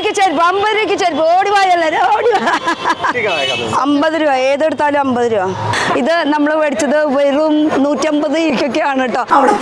രൂപയ്ക്ക് ചെരുപ്പ് അമ്പത് രൂപയ്ക്ക് ചെരുപ്പ് ഓടി പോയല്ലേ ഓടി വാ അമ്പത് രൂപ ഏതെടുത്താലും അമ്പത് രൂപ ഇത് നമ്മൾ മേടിച്ചത് വെറും നൂറ്റമ്പത് രൂപയ്ക്കൊക്കെയാണ് കേട്ടോ അവിടെ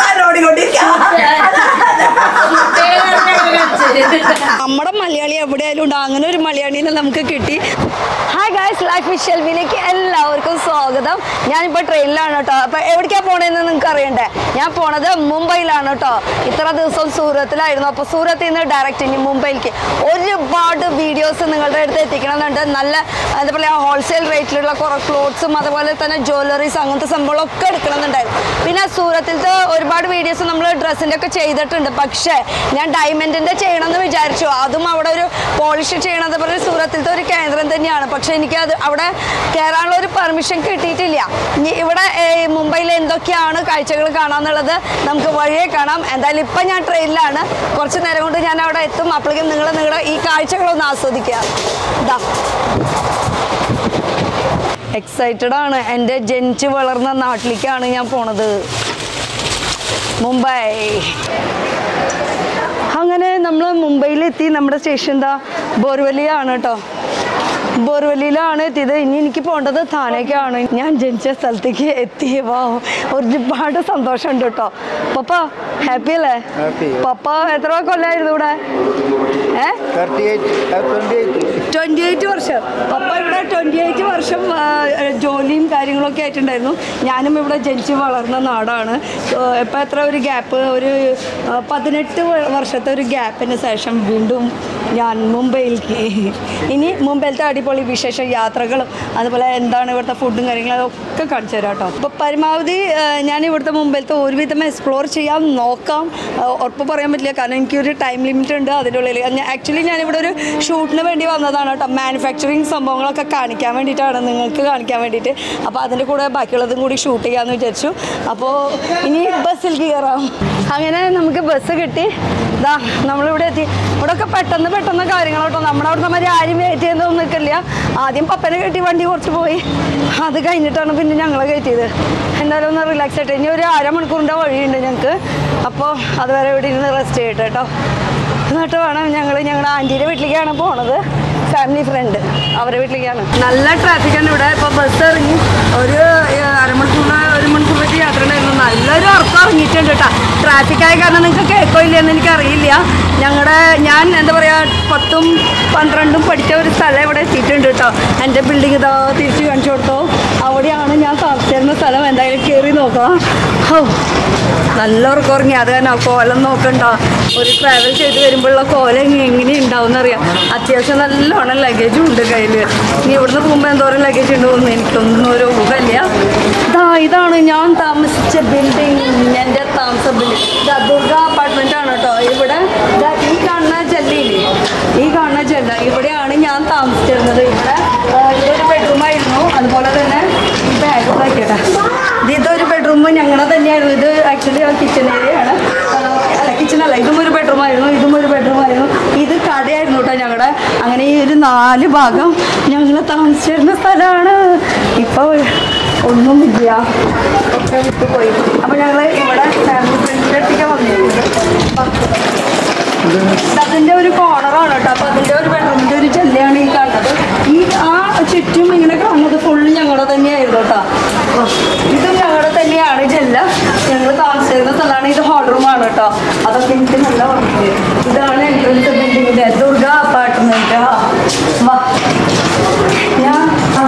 നമ്മുടെ മലയാളി എവിടെയായാലും ഉണ്ട് അങ്ങനെ ഒരു മലയാളീനെ നമുക്ക് കിട്ടി ഹായ് ഗായ്സ് ലൈഫ് ഷെൽവിലേക്ക് എല്ലാവർക്കും സ്വാഗതം ഞാനിപ്പോൾ ട്രെയിനിലാണ് കേട്ടോ അപ്പോൾ എവിടേക്കാണ് പോണതെന്ന് നിങ്ങൾക്ക് അറിയണ്ടേ ഞാൻ പോണത് മുംബൈയിലാണ് കേട്ടോ ഇത്ര ദിവസം സൂറത്തിലായിരുന്നു അപ്പോൾ സൂറത്തിൽ നിന്ന് ഡയറക്റ്റ് ഇനി മുംബൈയിലേക്ക് ഒരുപാട് വീഡിയോസ് നിങ്ങളുടെ അടുത്ത് എത്തിക്കണമെന്നുണ്ട് നല്ല എന്താ പറയുക ഹോൾസെയിൽ റേറ്റിലുള്ള കുറേ ക്ലോത്ത്സും അതുപോലെ തന്നെ ജ്വല്ലറീസ് അങ്ങനത്തെ സംഭവങ്ങളൊക്കെ എടുക്കണമെന്നുണ്ടായിരുന്നു പിന്നെ സൂറത്തിലത്തെ ഒരുപാട് വീഡിയോസ് നമ്മൾ ഡ്രസ്സിൻ്റെ ഒക്കെ ചെയ്തിട്ടുണ്ട് പക്ഷേ ഞാൻ ഡയമണ്ടിൻ്റെ ചെയ്യണമെന്ന് വിചാരിച്ചു അതും അവിടെ ഒരു പോളിഷ് ചെയ്യണത് പറഞ്ഞ സൂറത്തിലത്തെ ഒരു കേന്ദ്രം തന്നെയാണ് പക്ഷേ എനിക്ക് അത് അവിടെ കയറാനുള്ള ഒരു പെർമിഷൻ കിട്ടിയിട്ടില്ല ഇനി ഇവിടെ ഏർ, മുംബൈയിൽ എന്തൊക്കെയാണ് കാഴ്ചകൾ കാണാന്നുള്ളത് നമുക്ക് വഴിയെ കാണാം എന്തായാലും ഇപ്പം ഞാൻ ട്രെയിനിലാണ് കുറച്ച് നേരം കൊണ്ട് ഞാൻ അവിടെ എത്തും അപ്പോഴേക്കും നിങ്ങൾ നിങ്ങളുടെ ഈ കാഴ്ചകളൊന്ന് ആസ്വദിക്കുക ഇതാ എക്സൈറ്റഡ് ആണ് എൻ്റെ ജനിച്ച് വളർന്ന നാട്ടിലേക്കാണ് ഞാൻ പോണത് മുംബൈ അങ്ങനെ നമ്മൾ മുംബൈയിലെത്തി നമ്മുടെ സ്റ്റേഷൻ എന്താ ബോർവലിയാണ് കേട്ടോ ബോർവലിയിലാണ് എത്തിയത് ഇനി എനിക്ക് പോകേണ്ടത് താനേക്കാണ് ഞാൻ ജനിച്ച സ്ഥലത്തേക്ക് എത്തി വാ ഒരുപാട് സന്തോഷമുണ്ട് കേട്ടോ പപ്പ ഹാപ്പി അല്ലേ Happy. പപ്പ എത്ര കൊല്ലായിരുന്നു ഇവിടെ ഏ 38, uh, 28. ട്വൻറ്റി എയ്റ്റ് വർഷം പപ്പ ഇവിടെ ട്വൻറ്റി എയ്റ്റ് വർഷം ആ, ജോലിയും കാര്യങ്ങളൊക്കെ ആയിട്ടുണ്ടായിരുന്നു ഞാനും ഇവിടെ ജനിച്ച് വളർന്ന നാടാണ് ഇപ്പം എത്ര ഒരു ഗ്യാപ്പ് ഒരു ആ, പതിനെട്ട് വ- വർഷത്തെ ഒരു ഗ്യാപ്പിന് ശേഷം വീണ്ടും ഞാൻ മുംബൈയിലേക്ക് ഇനി മുംബൈയിലത്തെ അടിപൊളി വിശേഷ യാത്രകളും അതുപോലെ എന്താണ് ഇവിടുത്തെ ഫുഡും കാര്യങ്ങളും ഒക്കെ കാണിച്ചു തരാം കേട്ടോ അപ്പോൾ പരമാവധി ആ, ഞാൻ ഇവിടുത്തെ മുംബൈയിലത്തെ ഒരുവിധം എക്സ്പ്ലോർ ചെയ്യാൻ നോക്കാം ആ, ഉറപ്പ് പറയാൻ പറ്റില്ല കാരണം എനിക്കൊരു ടൈം ലിമിറ്റ് ഉണ്ട് അതിൻ്റെ ഉള്ളിൽ ആക്ച്വലി ഞാനിവിടെ ഒരു ഷൂട്ടിന് വേണ്ടി വന്നതാണ് കേട്ടോ മാനുഫാക്ചറിങ് സംഭവങ്ങളൊക്കെ കാണിക്കാൻ വേണ്ടിയിട്ടാണ് നിങ്ങൾക്ക് കാണിക്കാൻ വേണ്ടിയിട്ട് അപ്പോൾ അതിൻ്റെ കൂടെ ബാക്കിയുള്ളതും കൂടി ഷൂട്ട് ചെയ്യാമെന്ന് വിചാരിച്ചു അപ്പോൾ ഇനി ബസ്സിൽ കയറാം അങ്ങനെ നമുക്ക് ബസ് കിട്ടി ഇതാ നമ്മളിവിടെ എത്തി ഇവിടെ ഒക്കെ പെട്ടെന്ന് പെട്ടെന്ന് കാര്യങ്ങൾ കേട്ടോ നമ്മുടെ അവിടുത്തെ മാതിരി ആരും വെയിറ്റ് ചെയ്യുന്നതൊന്നും നിൽക്കില്ല ആദ്യം പപ്പനെ കയറ്റി വണ്ടി കുറച്ച് പോയി അത് കഴിഞ്ഞിട്ടാണ് പിന്നെ ഞങ്ങളെ കയറ്റിയത് എന്തായാലും ഒന്ന് റിലാക്സ് ആയിട്ട് ഇനി ഒരു അരമണിക്കൂറിൻ്റെ വഴിയുണ്ട് ഞങ്ങൾക്ക് അപ്പോൾ അതുവരെ ഇവിടെ ഇരുന്ന് റെസ്റ്റ് ചെയ്യട്ടെ കേട്ടോ എന്നിട്ട് വേണം ഞങ്ങൾ ഞങ്ങളുടെ ആൻറ്റീൻ്റെ വീട്ടിലേക്കാണ് പോണത് ഫാമിലി ഫ്രണ്ട് അവരുടെ വീട്ടിലേക്കാണ് നല്ല ട്രാഫിക്കാണ് ഇവിടെ ഇപ്പോൾ ബസ് ഇറങ്ങി ഒരു ഏഹ്, അരമണിക്കൂറിന് ഒരു മണിക്കൂറിലേക്ക് യാത്ര ഉണ്ടായിരുന്നു നല്ലൊരു ഉറക്കം ഇറങ്ങിയിട്ടുണ്ട് കേട്ടോ ട്രാഫിക് ആയ കാരണം നിങ്ങൾക്ക് കേൾക്കോ ഇല്ലയെന്ന് എനിക്കറിയില്ല ഞങ്ങളുടെ ഞാൻ എന്താ പറയുക പത്തും പന്ത്രണ്ടും പഠിച്ച ഒരു സ്ഥലം ഇവിടെ എത്തിയിട്ടുണ്ട് കേട്ടോ എൻ്റെ ബിൽഡിംഗ് ഇതാ തിരിച്ച് കാണിച്ചു കൊടുത്തോ അവിടെയാണ് ഞാൻ താമസിച്ചിരുന്ന സ്ഥലം എന്തായാലും കയറി നോക്കാം ഹോ നല്ല ഉറക്കം ഉറങ്ങി അത് തന്നെ കോലം നോക്കണ്ട ഒരു ട്രാവൽ ചെയ്ത് വരുമ്പോഴുള്ള കോലം എങ്ങനെ എങ്ങനെ ഉണ്ടാവും എന്നറിയാം അത്യാവശ്യം നല്ലോണം ലഗേജും ഉണ്ട് കയ്യിൽ ഇനി ഇവിടുന്ന് പോകുമ്പോൾ എന്തോരം ലഗേജ് ഉണ്ടോന്ന് എനിക്കൊന്നും ഒരു ഊഹമില്ല ഇതാ ഇതാണ് ഞാൻ താമസിച്ച ബിൽഡിംഗ് എൻ്റെ താമസ ബിൽഡിംഗ് ഇതാ ദുർഗ അപ്പാർട്ട്മെൻ്റ് ആണ് കേട്ടോ ഇവിടെ ദാ ഈ കാണുന്ന ജെല്ലിയില്ലേ ഈ കാണുന്ന ജെല്ല ഇവിടെയാണ് ഞാൻ താമസിച്ചിരുന്നത് ഇവിടെ ആ, ഇതൊരു ബെഡ്റൂം ആയിരുന്നു അതുപോലെ തന്നെ ഈ ബാഗ് വയ്ക്കട്ടെ ഇത് ഇതൊരു ബെഡ്റൂം ഞങ്ങളുടെ തന്നെയായിരുന്നു ഇത് ആക്ച്വലി കിച്ചൺ ഏരിയ ആണ് ആ, അല്ല കിച്ചൺ അല്ല ഇതും ഒരു ബെഡ്റൂം ആയിരുന്നു ഇതും ഒരു ബെഡ്റൂം ആയിരുന്നു ഇത് കടയായിരുന്നു കേട്ടോ ഞങ്ങളുടെ അങ്ങനെ ഈ ഒരു നാല് ഭാഗം ഞങ്ങൾ താമസിച്ചിരുന്ന സ്ഥലമാണ് ഇപ്പോൾ ഒന്നുമില്ല ഒക്കെ വിട്ടുപോയി അപ്പോൾ ഞങ്ങൾ ഇവിടെ ഫാമിലി ഫ്രണ്ട്സിൻ്റെ അടുത്തേക്ക് വന്നിരുന്നത് അതിന്റെ ഒരു കോർണറാണ് കേട്ടോ അപ്പൊ അതിന്റെ ഒരു ബെഡ്റൂമിന്റെ ഒരു ചെല്ലയാണ് ഈ കാണുന്നത് ഈ ആ ചുറ്റും ഇങ്ങനെ കാണുന്നത് ഫുള്ള് ഞങ്ങളുടെ തന്നെയായിരുന്നു കേട്ടോ അപ്പൊ ഇതും ഞങ്ങളുടെ തന്നെയാണ് ചെല്ല ഞങ്ങൾ താമസിച്ചിരുന്ന സ്ഥലമാണ് ഇത് ഹോൾ റൂമാണ് കേട്ടോ അതൊക്കെ എനിക്ക് നല്ല ഓർമ്മ ഇതാണ് എൻട്രൻസ് ബിൽഡിങ്ങിന്റെ ദുർഗ അപ്പാർട്ട്മെന്റ് ഞാൻ ആ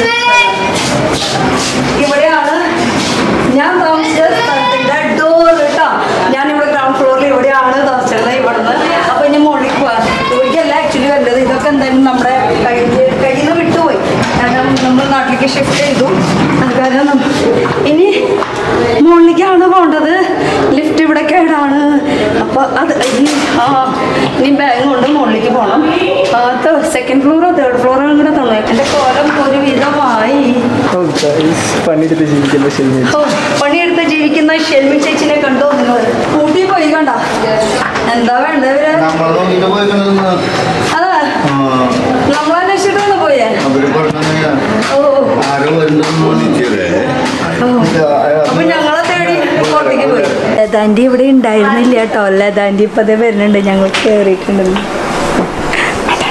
ഇവിടെയാണ് ഞാൻ താമസിച്ച സ്ഥലത്തിന്റെ ഡോർ കേട്ടോ ഞാൻ ഇവിടെ ഗ്രൗണ്ട് ഫ്ലോറിൽ ഇവിടെയാണ് താമസിച്ചത് ഇവിടുന്ന് അപ്പൊ ഇനി മുകളിൽ പോവാ ഇവിടേക്കല്ല ആക്ച്വലി വല്ലത് ഇതൊക്കെ എന്തായാലും നമ്മുടെ കയ്യിൽ കയ്യിൽ നിന്ന് വിട്ടുപോയി കാരണം നമ്മൾ നാട്ടിലേക്ക് ഷിഫ്റ്റ് ചെയ്തു അത് കാരണം നമ്മ- ഇനി മുകളിലേക്കാണ് പോകേണ്ടത് ലിഫ്റ്റ് ഇവിടെ കേടാണ് അപ്പൊ അത് ഇനി ആ ഇനി ബാഗ് കൊണ്ട് മുകളിലേക്ക് പോകണം സെക്കൻഡ് ഫ്ലോറോ തേർഡ് ഫ്ലോറോ കൂടെ തന്നു എൻ്റെ കോലം ഒരു വിധമായി Oh guys, പണിയെടുത്ത് ജീവിക്കുന്ന ശരി ഓ, പണിയെടുത്ത് ജീവിക്കുന്ന ഷെൽമി ചേച്ചിനെ കണ്ടോ നിങ്ങൾ കൂട്ടി പോയി കണ്ട എന്താ വേണ്ട ഇവര് നമ്മൾ നോക്കിട്ട് പോയിക്കണെന്ന് അതാ നമ്മളന്വേഷിച്ചിട്ടൊന്ന് പോയേ അവര് പറഞ്ഞ ഓ ആരോ വരുന്നു നിശ്ചയേ ഓ. അപ്പൊ ഞങ്ങളെ തേടി പുറത്തേക്ക് പോയി ലതാൻറ്റി ഇവിടെ ഉണ്ടായിരുന്നില്ല കേട്ടോ ലതാൻറ്റി ഇപ്പൊ ദേ വരുന്നുണ്ട് ഞങ്ങൾ കേറിയിട്ടുണ്ടെന്ന്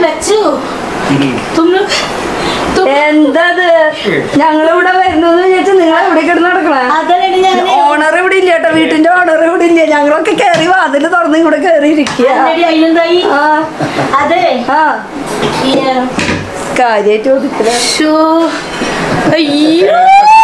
बच्चे हो तुम लोग तुम എന്തത് ഞങ്ങളിവിടെ വരുന്നത് വിചാരിച്ചു നിങ്ങൾ എവിടെ കിടന്ന് നടക്കണേ അതല്ലേ ഞാൻ ഓണർ ഇവിടെ ഇല്ല കേട്ടോ വീട്ടിന്റെ ഓണർ ഇവിടെ ഇല്ല ഞങ്ങളൊക്കെ കയറി വാതില് തുറന്ന് ഇവിടെ കയറി ഇരിക്കുക already അയിലുണ്ടായി ആ അതെ ആ ഈ കാര്യായിട്ട് ഒതുക്കല ഷോ അയ്യോ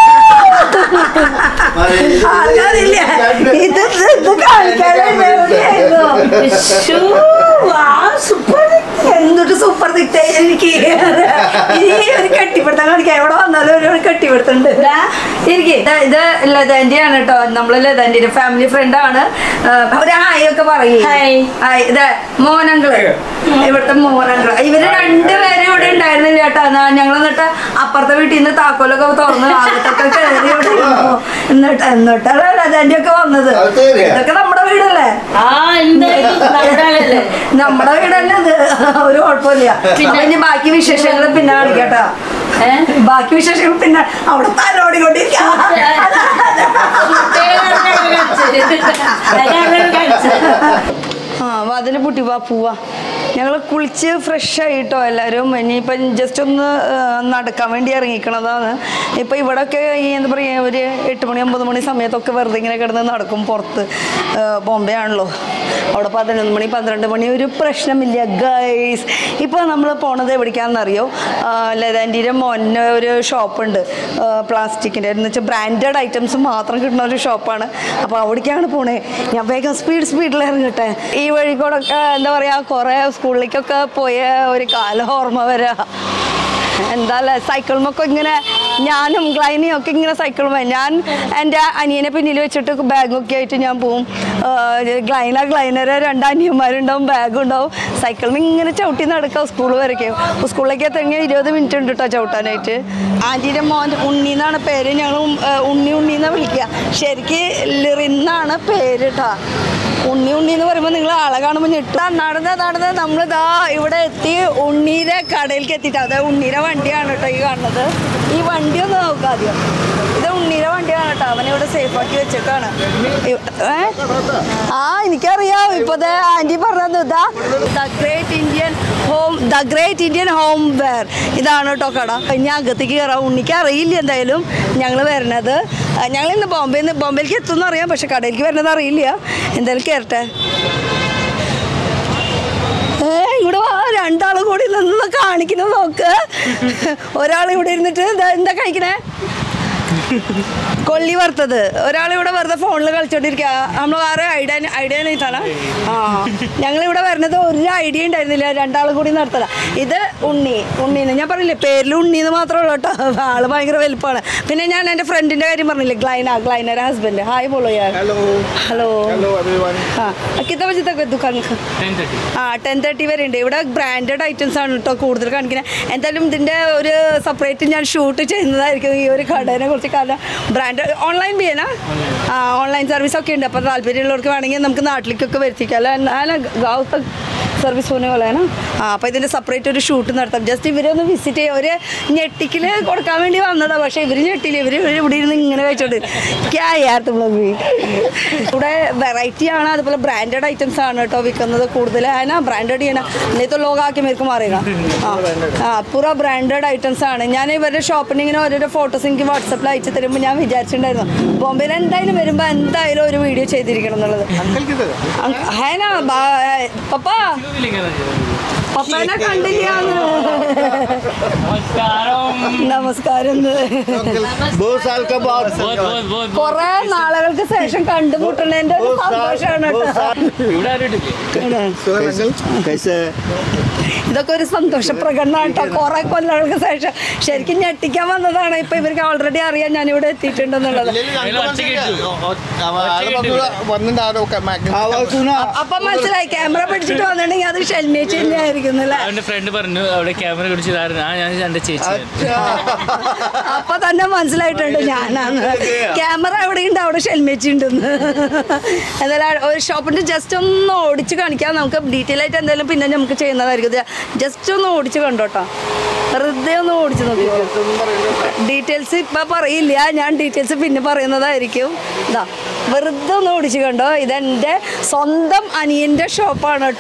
ആൾക്കാരില്ല ഇത് ഇത് കാണിക്കാനായിരുന്നു ഷോ വാ സൂപ്പർ എന്തൊരു സൂപ്പർ ദിക്റ്റായി എനിക്ക് ഈ ഒരു കെട്ടിപ്പിടുത്തം കാണിക്കാൻ എവിടെ വന്നാലും ഒരു കെട്ടിപ്പിടുത്തുണ്ട് ഇരിക്കെ ഇത് ലതാന്റിയാണ് കേട്ടോ നമ്മള് ലതാന്റിന്റെ ഫാമിലി ഫ്രണ്ട് ആണ് ആ, ഒരു ഹായ് ഒക്കെ പറയും ഹായ്. ഹായ് ഇത് മോനങ്കിള് ഇവിടുത്തെ മോനങ്കിള് ഇവര് രണ്ടുപേരും ഇവിടെ ഉണ്ടായിരുന്നില്ല കേട്ടോ എന്നാ- ഞങ്ങൾ എന്നിട്ട് അപ്പുറത്തെ വീട്ടിൽ നിന്ന് താക്കോലൊക്കെ തുറന്ന് അകത്തൊക്കെ കയറി ഇവിടെ ഇരുന്നു. എന്നിട്ട് എന്നിട്ടാണ് ലതാന്റി ഒക്കെ വന്നത് അത് ശരിയാ. ഇതൊക്കെ നമ്മുടെ വീടല്ലേ ആ എന്തായാലും നല്ലതല്ലേ നമ്മുടെ വീടല്ലേ അത് ഒരു കുഴപ്പമില്ല പിന്നെ ഇനി ബാക്കി വിശേഷങ്ങൾ പിന്നെ കാണിക്കട്ടോ ഏ? ബാക്കി വിശേഷങ്ങൾ പിന്നെ അവിടെ തലോടിക്കൊണ്ടിരിക്കാം ആ വാതില് പൂട്ടി വാ പോവാ ഞങ്ങൾ കുളിച്ച് ഫ്രഷ് ആയിട്ടോ എല്ലാവരും ഇനിയിപ്പം ജസ്റ്റ് ഒന്ന് ആ, നടക്കാൻ വേണ്ടി ഇറങ്ങിക്കണതാണ് ഇപ്പം ഇവിടെയൊക്കെ ഈ എന്താ പറയുക ഒരു എട്ട് മണി ഒമ്പത് മണി സമയത്തൊക്കെ വെറുതെ ഇങ്ങനെ കിടന്ന് നടക്കും പുറത്ത് ആ, ബോംബെ ആണല്ലോ അവിടെ പതിനൊന്ന് മണി പന്ത്രണ്ട് മണി ഒരു പ്രശ്നമില്ല ഗൈസ് ഇപ്പോൾ നമ്മൾ പോണത് എവിടേക്കാണെന്നറിയോ ലതാൻറ്റിയുടെ മോനെ ഒരു ഷോപ്പുണ്ട് പ്ലാസ്റ്റിക്കിൻ്റെ എന്ന് വെച്ചാൽ ബ്രാൻഡഡ് ഐറ്റംസ് മാത്രം കിട്ടുന്ന ഒരു ഷോപ്പാണ് അപ്പോൾ അവിടേക്കാണ് പോണേ ഞാൻ വേഗം സ്പീഡ് സ്പീഡിൽ ഇറങ്ങട്ടെ ഈ വഴി കൂടെ ഒക്കെ എന്താ പറയുക കുറേ സ്കൂളിലേക്കൊക്കെ പോയ ഒരു കാലം ഓർമ്മ വരാ എന്താ സൈക്കിളുമൊക്കെ ഇങ്ങനെ ഞാനും ഗ്ലൈനിയും ഒക്കെ ഇങ്ങനെ സൈക്കിളുമേ ഞാൻ എൻ്റെ അനിയനെ പിന്നിൽ വെച്ചിട്ട് ബാഗൊക്കെ ആയിട്ട് ഞാൻ പോവും ഗ്ലൈന ഗ്ലൈനര് രണ്ട് അനിയന്മാരുണ്ടാവും ബാഗും ഉണ്ടാവും സൈക്കിളിന് ഇങ്ങനെ ചവിട്ടി നടക്കാം സ്കൂൾ വരയ്ക്കും സ്കൂളിലേക്ക് എത്തണമെങ്കിൽ ഇരുപത് മിനിറ്റ് ഉണ്ട് കേട്ടോ ചവിട്ടാനായിട്ട് ആൻറ്റീൻ്റെ മോൻ ഉണ്ണി എന്നാണ് പേര് ഞങ്ങൾ ഉണ്ണി ഉണ്ണി എന്നാണ് വിളിക്കുക ശരിക്ക് ലിറിന്നാണ് പേര് കേട്ടോ ഉണ്ണി ഉണ്ണി എന്ന് പറയുമ്പോൾ നിങ്ങൾ ആളെ കാണുമ്പോൾ ഞെട്ടാ നടന്ന് നടന്ന് നമ്മൾ ദാ ഇവിടെ എത്തി ഉണ്ണീരെ കടയിലേക്ക് എത്തിയിട്ട് അത് ഉണ്ണീരെ വണ്ടിയാണ് കേട്ടോ ഈ കാണുന്നത് ഈ വണ്ടി ഒന്ന് നോക്കാം ആദ്യം ഇത് ഉണ്ണീരെ വണ്ടിയാണ് കേട്ടോ അവനെ ഇവിടെ സേഫ് ആക്കി വെച്ചേക്കാണ് ഇ- ഏ? ആ എനിക്കറിയാം ഇപ്പൊ ആന്റി പറഞ്ഞത് ഇതാ the great Indian home the great Indian home where ഇതാണ് കേട്ടോ കട ഇനി അകത്തേക്ക് കയറാം ഉണ്ണിക്ക് അറിയില്ല എന്തായാലും ഞങ്ങൾ വരണത് ഞങ്ങൾ ഇന്ന് ബോംബെയിൽ നിന്ന് ബോംബെയിലേക്ക് എത്തുമെന്ന് അറിയാം പക്ഷെ കടയിലേക്ക് വരുന്നത് അറിയില്ല എന്തായാലും കയറട്ടെ ഏ ഇവിടെ വാ രണ്ടാളും കൂടി നിന്ന് കാണിക്കുന്നത് നോക്ക് ഒരാൾ ഇവിടെ ഇരുന്നിട്ട് ദാ എന്താ കഴിക്കണേ കൊള്ളി വറുത്തത് ഒരാൾ ഇവിടെ വെറുതെ ഫോണിൽ കളിച്ചോണ്ടിരിക്കുക നമ്മൾ വേറെ ഐഡിയ ഐഡിയ ആയിട്ടാണ് ആ ഞങ്ങൾ ഇവിടെ വരുന്നത് ഒരു ഐഡിയ ഉണ്ടായിരുന്നില്ല രണ്ടാളും കൂടി നടത്തല ഇത് ഉണ്ണി ഉണ്ണീന്ന് ഞാൻ പറഞ്ഞില്ലേ പേരിൽ ഉണ്ണീന്ന് മാത്രമേ ഉള്ളൂ കേട്ടോ ആള് ഭയങ്കര വലുപ്പമാണ് പിന്നെ ഞാൻ എൻ്റെ ഫ്രണ്ടിൻ്റെ കാര്യം പറഞ്ഞില്ലേ ഗ്ലൈന ഗ്ലൈനയുടെ ഹസ്ബൻഡ് ഹായ് ബോളോ യാർ Hello. Hello Hello everyone. हाँ कितना बजे तक दुकान ആ ടെൻ തേർട്ടി വരെ ഉണ്ട് ഇവിടെ ബ്രാൻഡഡ് ഐറ്റംസ് ആണ് കേട്ടോ കൂടുതൽ കാണിക്കുന്നത് എന്തായാലും ഇതിൻ്റെ ഒരു സെപ്പറേറ്റ് ഞാൻ ഷൂട്ട് ചെയ്യുന്നതായിരിക്കും ഈ ഒരു കടേനെ കുറിച്ച് കാരണം ബ്രാൻഡ് ഓൺലൈൻ ചെയ്യാനാ ആ ഓൺലൈൻ സർവീസ് ഒക്കെ ഉണ്ട് അപ്പോൾ താല്പര്യമുള്ളവർക്ക് വേണമെങ്കിൽ നമുക്ക് നാട്ടിലേക്കൊക്കെ വരുത്തിക്കാം അല്ല ഗാവ് തക് സർവീസ് होने वाला है ना ആ അപ്പോൾ ഇതിൻ്റെ സെപ്പറേറ്റ് ഒരു ഷൂട്ട് നടത്താം ജസ്റ്റ് ഇവരെ ഒന്ന് വിസിറ്റ് ചെയ്യുക ഒരു ഞെട്ടിക്കൽ കൊടുക്കാൻ വേണ്ടി വന്നതാണ് പക്ഷേ ഇവർ ഞെട്ടില്ല ഇവർ ഇവിടെ ഇരുന്ന് ഇങ്ങനെ കഴിച്ചോണ്ട് ക്യാ യാർ തും ലോഗ് भी ഇവിടെ വെറൈറ്റി ആണ് അതുപോലെ ബ്രാൻഡഡ് ഐറ്റംസ് ആണ് കേട്ടോ വിൽക്കുന്നത് കൂടുതൽ ആണ് ബ്രാൻഡഡ് ചെയ്യണം नहीं तो लोग आके मेरे को मारेगा ആ ആ പൂറ ബ്രാൻഡഡ് ഐറ്റംസ് ആണ് ഞാൻ ഇവരുടെ ഷോപ്പിന് ഇങ്ങനെ ഓരോരോ ഫോട്ടോസ് എനിക്ക് വാട്സപ്പിൽ അയച്ചു തരുമ്പോൾ ഞാൻ വിചാരിച്ചിട്ടുണ്ടായിരുന്നു ബോംബെയിൽ എന്തായാലും വരുമ്പോൾ എന്തായാലും ഒരു വീഡിയോ ചെയ്തിരിക്കണം എന്നുള്ളത് अंकल किधर है അങ്ക- ഹേ നാ, ബാ- പപ്പ പപ്പനെ കണ്ടില്ല നമസ്കാരം बहुत साल के बाद കൊറേ നാളുകൾക്ക് ശേഷം കണ്ടുമുട്ടുന്നതിന്റെ ഒരു സന്തോഷമാണ് കേട്ടോ सोहन अंकल कैसे है ഇതൊക്കെ ഒരു സന്തോഷ പ്രകടനമാണ് കേട്ടോ കുറെ കൊല്ലങ്ങൾക്ക് ശേഷം ശരിക്കും ഞെട്ടിക്കാൻ വന്നതാണ് ഇപ്പൊ ഇവർക്ക് ഓൾറെഡി അറിയാം ഞാൻ ഇവിടെ എത്തിയിട്ടുണ്ടെന്നുള്ളത് വന്നിട്ടുണ്ടാരോ आवाज सुना അപ്പൊ മനസ്സിലായി ക്യാമറ പിടിച്ചിട്ട് വന്നിട്ടുണ്ടെങ്കിൽ അത് ഷെൽമേച്ച് തന്നെയായിരിക്കും അല്ലേ അവന്റെ ഫ്രണ്ട് പറഞ്ഞു അവിടെ ക്യാമറ പിടിച്ചതായിരുന്നു ആ ഞാൻ എന്റെ ചേച്ചി അപ്പൊ തന്നെ മനസ്സിലായിട്ടുണ്ട് ഞാനാന്ന് ക്യാമറ എവിടെയുണ്ട് അവിടെ ഷെൽമേച്ചി ഉണ്ടെന്ന് എന്തായാലും ഒരു ഷോപ്പിന്റെ ജസ്റ്റ് ഒന്ന് ഓടിച്ച് കാണിക്കാം നമുക്ക് ഡീറ്റെയിൽ ആയിട്ട് എന്തായാലും പിന്നെ നമുക്ക് ചെയ്യുന്നതായിരിക്കും ജസ്റ്റ് ഒന്ന് ഓടിച്ച് കണ്ടോട്ടോ വെറുതെ ഒന്ന് ഓടിച്ച് നോക്കി ഡീറ്റെയിൽസ് ഇപ്പൊ പറയില്ല ഞാൻ ഡീറ്റെയിൽസ് പിന്നെ പറയുന്നതായിരിക്കും ഇതാ വെറുതെ ഒന്ന് ഓടിച്ച് കണ്ടോ ഇതെൻ്റെ സ്വന്തം അനിയൻ്റെ ഷോപ്പാണ് കേട്ടോ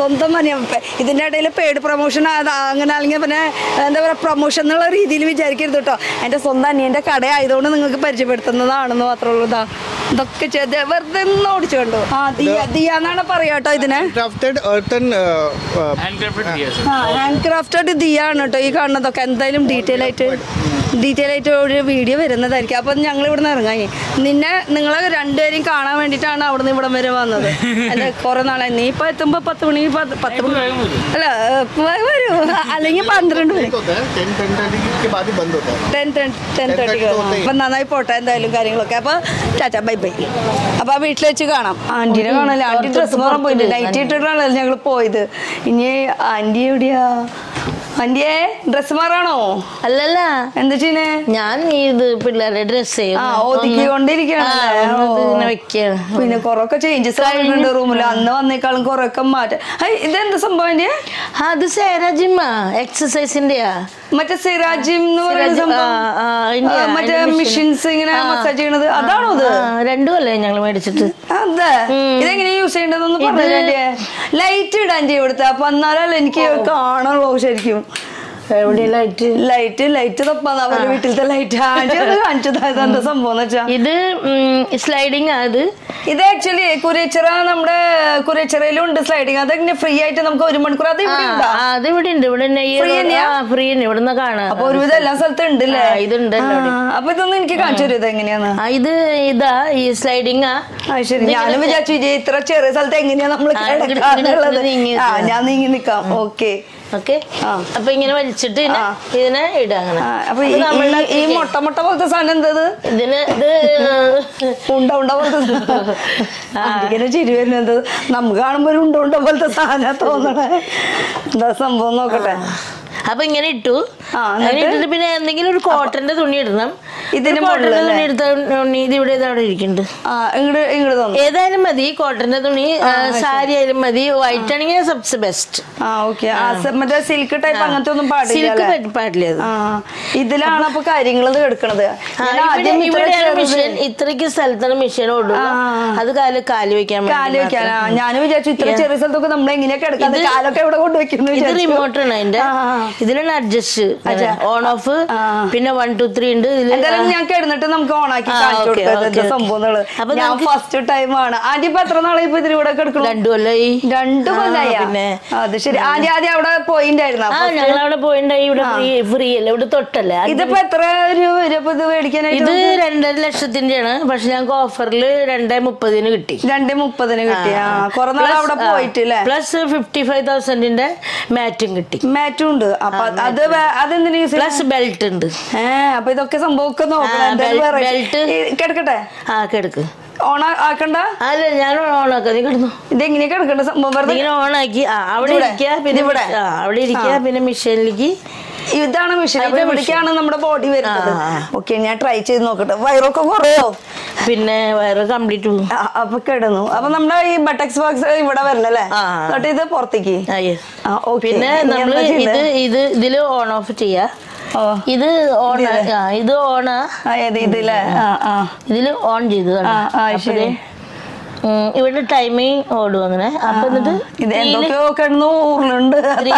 സ്വന്തം മനി ഇതിൻ്റെ ഇടയിൽ പെയ്ഡ് പ്രൊമോഷൻ അങ്ങനെ അല്ലെങ്കിൽ പിന്നെ എന്താ പറയുക പ്രൊമോഷൻ എന്നുള്ള രീതിയിൽ വിചാരിക്കരുത് കേട്ടോ എൻ്റെ സ്വന്തം അനിയൻ്റെ കട ആയതുകൊണ്ട് നിങ്ങൾക്ക് പരിചയപ്പെടുത്തുന്നതാണെന്ന് മാത്രമേ ഉള്ളൂ ഇതാ ഇതൊക്കെ ചെയ്ത് വെറുതെ ഒന്ന് ഓടിച്ചു കണ്ടു ആ ദിയ ദിയ എന്നാണ് പറയാ കേട്ടോ ഇതിനെ crafted earthen uh, uh, handcrafted diyas handcrafted diya ആണ് കേട്ടോ ഈ കാണുന്നതൊക്കെ എന്തായാലും ഡീറ്റെയിൽ ആയിട്ട് ഡീറ്റെയിൽ ആയിട്ട് ഒരു വീഡിയോ വരുന്നതായിരിക്കും അപ്പം ഞങ്ങൾ ഇവിടെ നിന്ന് ഇറങ്ങാൻ നിന്നെ നിങ്ങളെ രണ്ടുപേരെയും കാണാൻ വേണ്ടിയിട്ടാണ് അവിടെ നിന്ന് ഇവിടം വരെ വന്നത് അല്ല കുറെ നാളെ നീ ഇപ്പൊ എത്തുമ്പോ പത്ത് മണി പത്ത് പത്ത് മണി വേഗം വരും. അല്ല വ- വരൂ അല്ലെങ്കിൽ പന്ത്രണ്ട് മണി एक होता है टेन टेन थर्टी के बाद ही बंद होता है ടെൻ ടെൻ ടെൻ തേർട്ടിക്ക് അപ്പം നന്നായി പോട്ടെ എന്തായാലും കാര്യങ്ങളൊക്കെ അപ്പോൾ ടാറ്റ ബൈ ബൈ അപ്പോൾ ആ വീട്ടിൽ വെച്ച് കാണാം ആൻറ്റീനെ കാണാല്ലേ ആൻറ്റി ഡ്രസ്സ് മാറാൻ പോയില്ല നൈറ്റ് ഇട്ടിട്ടാണല്ലോ ഞങ്ങൾ പോയത് ഇനി ആൻറ്റി എവിടെയാ ആൻറ്റിയെ ഡ്രസ്സ് മാറാണോ അല്ലല്ല എന്താ ചെയ്യണേ ഞാൻ ഇത് പിള്ളേരുടെ ഡ്രസ് ആ ഒതുക്കിക്കൊണ്ടിരിക്കുകയാണല്ലേ ഇങ്ങനെ ഓ. വെക്കാണ് പിന്നെ കൊറൊക്കെ ചേഞ്ചസ് ആയിട്ടുണ്ട് റൂമിൽ അന്ന് വന്നേക്കാളും കൊറൊക്കെ മാറ്റം ഹൈ, ഇതെന്താ സംഭവം ആൻറ്റിയെ ആ, അത് സേര ജിമ്മാ എക്സസൈസിന്റെയാ മറ്റേ സിറാജിം എന്ന് പറയുന്ന സിറാജ്, സംഭവം ആ, ആ, അതിന്റെ- ആ, മറ്റേ അതിന്റെ machine. മെഷീൻസ് ഇങ്ങനെ ആ. മസാജ് ചെയ്യണത് അതാണോ ഇത് രണ്ടു അല്ലേ ഞങ്ങൾ മേടിച്ചിട്ട് അതെ ഇതെങ്ങനെ യൂസ് ചെയ്യേണ്ടതെന്ന് ഇത് പറഞ്ഞു ലൈറ്റ് ഇടാൻ ചെയ്യും ഇവിടുത്തെ അപ്പൊ എന്നാലല്ലേ എനിക്ക് കാണുള്ളൂ ശരിക്കും എവിടെയായിട്ട് ലൈറ്റ് ലൈറ്റ് തപ്പാന്ന് അവരുടെ വീട്ടിലത്തെ ലൈറ്റ് ആദ്യം ഒന്ന് കാണിച്ചത് എന്താ സംഭവം എന്ന് വെച്ചാ ഇത് സ്ലൈഡിങ് അത് ഇത് ആക്ച്വലി കുരേച്ചിറ നമ്മുടെ കുരേച്ചിറയിലും ഉണ്ട് സ്ലൈഡിങ് അതെങ്ങനെ ഫ്രീ ആയിട്ട് നമുക്ക് ഒരു മണിക്കൂർ അത് ഇവിടെ ഉണ്ടാ ആ, അത് ഇവിടെ ഉണ്ട് ഇവിടെ Free തന്നെയാ? ഫ്രീ തന്നെ ഇവിടുന്ന് കാണാം അപ്പൊ ഒരുവിധം എല്ലാ സ്ഥലത്തും ഉണ്ടല്ലേ ആ, ഇതുണ്ട് ആ, എല്ലാവിടെയും. അപ്പൊ ഇതൊന്നും എനിക്ക് കാണിച്ചു തരും ഇത് എങ്ങനെയാന്ന് ആ, ഇത് ഇതാ ഈ സ്ലൈഡിങ് ആ ആ ശരി ഞാനും വിചാരിച്ചു വിജയ് ഇത്ര ചെറിയ സ്ഥലത്ത് എങ്ങനെയാ നമ്മൾ ആ, ഇങ്ങട് കിടക്കാന്നുള്ളത് ഇങ്ങട് നീങ്ങി ആ നിൽക്കാം. ഞാൻ നീങ്ങി നിക്കാം ഓക്കെ ഓക്കെ ആ. അപ്പൊ ഇങ്ങനെ വലിച്ചിട്ട് ഇതിനെ- ആ. ഇതിനെ ഇടുക അങ്ങനെ അപ്പൊ ഈ- അപ്പൊ നമ്മളുടെ ഈ- ഈ മുട്ട മുട്ട പോലത്തെ സാധനം എന്തത് ഇതിന് ഇത് ഉണ്ട ഉണ്ട പോലത്തെ അതിങ്ങനെ ചിരി വരുന്നത് നമുക്ക് കാണുമ്പോ ഒരു ഉണ്ട ഉണ്ട പോലത്തെ സാധനം തോന്നണേ എന്താ സംഭവം നോക്കട്ടെ അപ്പൊ ഇങ്ങനെ ഇട്ടു ആ, അങ്ങനെ എന്നിട്ട്? ഇട്ടിട്ട് പിന്നെ എന്തെങ്കിലും ഒരു കോട്ടന്റെ തുണി ഇടണം ഇതിന് ഒരു കോട്ടന്റെ മുകളിലല്ലേ? തുണി എടുത്ത ഉണ്ണി ഇത് ഇവിടെ ഇത് അവിടെ ഇരിക്കുന്നുണ്ട് ആ ഇങ്ങോട്ട് ഇങ്ങോട്ട് തോന്നുന്നു ഏതായാലും മതി കോട്ടന്റെ തുണി ആ, സാരി ആയാലും മതി വൈറ്റ് ആണെങ്കിൽ സബ്സ് ബെസ്റ്റ് ആ ഓക്കെ മറ്റേ സിൽക്ക് ടൈപ്പ് അങ്ങനത്തെ ഒന്നും പാടില്ല സിൽക്ക് അല്ലേ? പാടില്ല അത് ആ ഇതിലാണ് അപ്പൊ കാര്യങ്ങൾ എടുക്കണത് ആ, ഞാൻ ഇവിടെ- ആദ്യം ഇത്ര ഇവിടെയാണ് ചെറുത് മിഷൻ ഇത്രയ്ക്ക് സ്ഥലത്താണ് മിഷൻ ഓടുള്ളൂ ആ. അത് കാല് കാല് വെക്കാൻ വേണ്ടി കാല് വെക്കാനാ മാത്രം. ഞാൻ വിചാരിച്ചു ഇത്ര ചെറിയ സ്ഥലത്തൊക്കെ നമ്മൾ എങ്ങനെയൊക്കെ എടുക്കാതെ ഇത് കാലൊക്കെ എവിടെ കൊണ്ടുവെക്കുന്നു ഇത് റിമോട്ട് ആണ് അതിന്റെ ആ, ആ. ഇതിലാണ് അഡ്ജസ്റ്റ് അച്ഛാ. ഓൺ ഓഫ് ആ. പിന്നെ വൺ ടു ത്രീ ഉണ്ട് ഇതില് എന്തായാലും ഞാൻ കിടന്നിട്ട് നമുക്ക് ഓണാക്കി ആ, കാണിച്ചു ഓക്കേ, കൊടുത്തത് ഓക്കേ, എന്താ സംഭവം എന്നുള്ളത് അപ്പൊ ഞാൻ നമുക്ക് ഫസ്റ്റ് ടൈം ആണ് ആദ്യം ഇപ്പൊ എത്ര നാളെ ഇപ്പൊ ഇതിലൂടെ കിടക്കണം രണ്ടു കൊല്ലായി രണ്ടു ആ, കൊല്ലായ പിന്നെ അത് ശരി ആദ്യം ആദ്യം അവിടെ പോയിണ്ടായിരുന്ന ആ ഞങ്ങൾ അവിടെ പോയിണ്ടായി ഇവിടെ ഫ്രീ ഫ്രീ അല്ലേ ഇവിടെ തൊട്ടല്ലേ അത് ഇതിപ്പോ എത്ര രൂപ വരും അപ്പൊ ഇത് മേടിക്കാനായിട്ട് ഇത് രണ്ടര ലക്ഷത്തിന്റെയാണ് പക്ഷെ ഞങ്ങൾക്ക് ഓഫറിൽ രണ്ടേ മുപ്പതിന് കിട്ടി രണ്ടേ മുപ്പതിന് കിട്ടി ആ കൊറേ നാൾ അവിടെ പോയിട്ടില്ലേ പ്ലസ് ഫിഫ്റ്റി ഫൈവ് തൗസൻഡിന്റെ മാറ്റും കിട്ടി മാറ്റും ഉണ്ട് അപ്പൊ അത് വേ- അതെന്തിനു യൂസ് പ്ലസ് ബെൽറ്റ് ഉണ്ട് ഏ അപ്പൊ ഇതൊക്കെ സംഭവമൊക്കെ നോക്കണം ആ, എന്തായാലും belt- variety. belt. ഈ കിടക്കട്ടെ ആ കിടക്ക് ഓണ ആക്കണ്ട അല്ല ഞാൻ ഓണാക്കാം നീ കിടന്നു ഇതെങ്ങനെ കിടക്കണ്ട സംഭവം വെറുതെ ഇങ്ങനെ ഓണാക്കി ആ അവിടെ ഇവിടെ? ഇരിക്കുക പിന്നെ ഇതിവിടെ? ആ അവിടെ ഇരിക്കുക പിന്നെ മിഷനിലേക്ക് ഇതാണ് മെഷീൻ അപ്പൊ ഇതാ ഇവിടേക്കാണ് നമ്മുടെ ബോഡി വരുന്നത് ആ, ആ. ഓക്കെ ഞാൻ ട്രൈ ചെയ്ത് നോക്കട്ടെ വയറൊക്കെ കുറയോ പിന്നെ വയറ് കംപ്ലീറ്റ് പോകും ആ, അപ്പൊ കിടന്നു അപ്പൊ നമ്മുടെ ഈ ബട്ടക്സ് ബോക്സ് ഇവിടെ വരണല്ലേ ആ. എന്നിട്ട് ഇത് പുറത്തേക്ക് ആ, yes. ആ, okay. പിന്നെ ഇനി നമ്മള് എന്താ ഇത് ചെയ്യണ്ടേ? ഇത് ഇതില് ഓൺ ഓഫ് ചെയ്യാ ഓ ഇത് ഓൺ ഇതില്? ആ ഇത് ഓണാ ആ, ഏത് ഇതില്ലേ ആ ആ ഇതില് ഓൺ ചെയ്തു ആ, ആ, ശരി. ഇവിടെ ടൈമിങ് ഓടും അങ്ങനെ അപ്പൊ എന്നിട്ട് ഇത് എന്തൊക്കെയോ കിടന്നു ഊർലുണ്ട്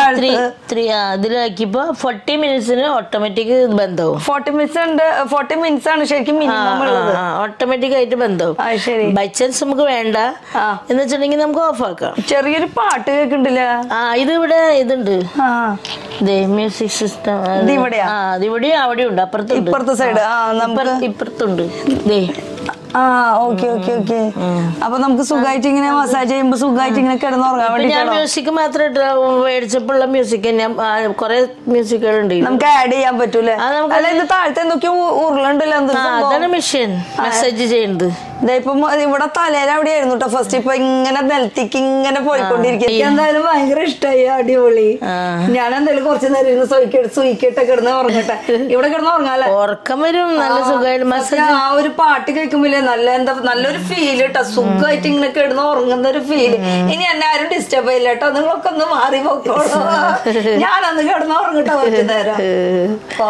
ഇതിലാക്കിയപ്പോ ഫോർട്ടി മിനിറ്റ്സിന് ഓട്ടോമാറ്റിക് ബന്ധവും ഫോർട്ടി മിനിറ്റ്സ് ഉണ്ട് ഫോർട്ടി മിനിറ്റ്സ് ആണ് ശരിക്കും മിനിമം ഉള്ളത് ഓട്ടോമാറ്റിക് ആയിട്ട് ബന്ധവും ആ ശരി ബൈ ചാൻസ് നമുക്ക് വേണ്ട ആ. എന്ന് വെച്ചിട്ടുണ്ടെങ്കിൽ നമുക്ക് ഓഫ് ആക്കാം ചെറിയൊരു പാട്ട് കേൾക്കണ്ടില്ല ആ ഇത് ഇവിടെ ഇതുണ്ട് ആ ദേ മ്യൂസിക് സിസ്റ്റം ഇത് ഇവിടെയാ? ആ ഇത് ഇവിടെയും അവിടെ ഉണ്ട് അപ്പുറത്തുണ്ട് ഇപ്പുറത്തെ side, ആ, നമുക്ക് ഇപ്പുറത്തുണ്ട് ദേ ആ ഓക്കെ ഓക്കെ ഓക്കെ അപ്പൊ നമുക്ക് സുഖമായിട്ട് ഇങ്ങനെ മസാജ് ചെയ്യുമ്പോ സുഖമായിട്ട് ഇങ്ങനെ കിടന്നുറങ്ങാൻ ഇപ്പൊ ഞാൻ വേണ്ടിട്ടാണോ മ്യൂസിക് മാത്രം മേടിച്ചപ്പോഴുള്ള മ്യൂസിക് ഞാൻ കൊറേ മ്യൂസിക്കുകളുണ്ട് ഇതിൽ. നമുക്ക് ആഡ് ചെയ്യാൻ പറ്റൂലേ ആ, നമുക്ക് അല്ല ഇത് താഴത്തെ എന്തൊക്കെയോ ഉരുളുണ്ടല്ലോ എന്ത് ആ സംഭവം? അതാണ് മെഷീൻ മെസ്സേജ് ചെയ്യുന്നത് ദേ ഇപ്പൊ മ- ഇവിടെ തലേര അവിടെയായിരുന്നു കേട്ടോ ഫസ്റ്റ് ഇപ്പൊ ഇങ്ങനെ നിലത്തേക്ക് ഇങ്ങനെ പോയിക്കൊണ്ടിരിക്കും എനിക്ക് എന്തായാലും ഭയങ്കര ഇഷ്ടമായി അടിപൊളി ആ. ഞാൻ എന്തായാലും കുറച്ച് നേരം ഇരുന്ന് സൂയിക്കട്ട് സൂയിക്കട്ടെ കിടന്ന് ഉറങ്ങട്ടെ ഇവിടെ കിടന്ന് ഉറങ്ങാല്ലേ ഉറക്കം വരും നല്ല സുഖമായിട്ട് പക്ഷേ മസാജ് ആ ഒരു പാട്ട് കേൾക്കുമ്പോഴേ നല്ല എന്താ നല്ലൊരു ഫീൽ കേട്ടോ സുഖമായിട്ട് ഇങ്ങനെ കിടന്ന് ഉറങ്ങുന്ന ഒരു ഫീൽ ഇനി എന്നെ ആരും ഡിസ്റ്റർബ് ചെയ്യില്ല കേട്ടോ നിങ്ങളൊക്കെ ഒന്ന് മാറി പോക്കോളൂ ഞാനന്ന് കിടന്ന് ഉറങ്ങട്ടോ കുറച്ചു നേരം ഓ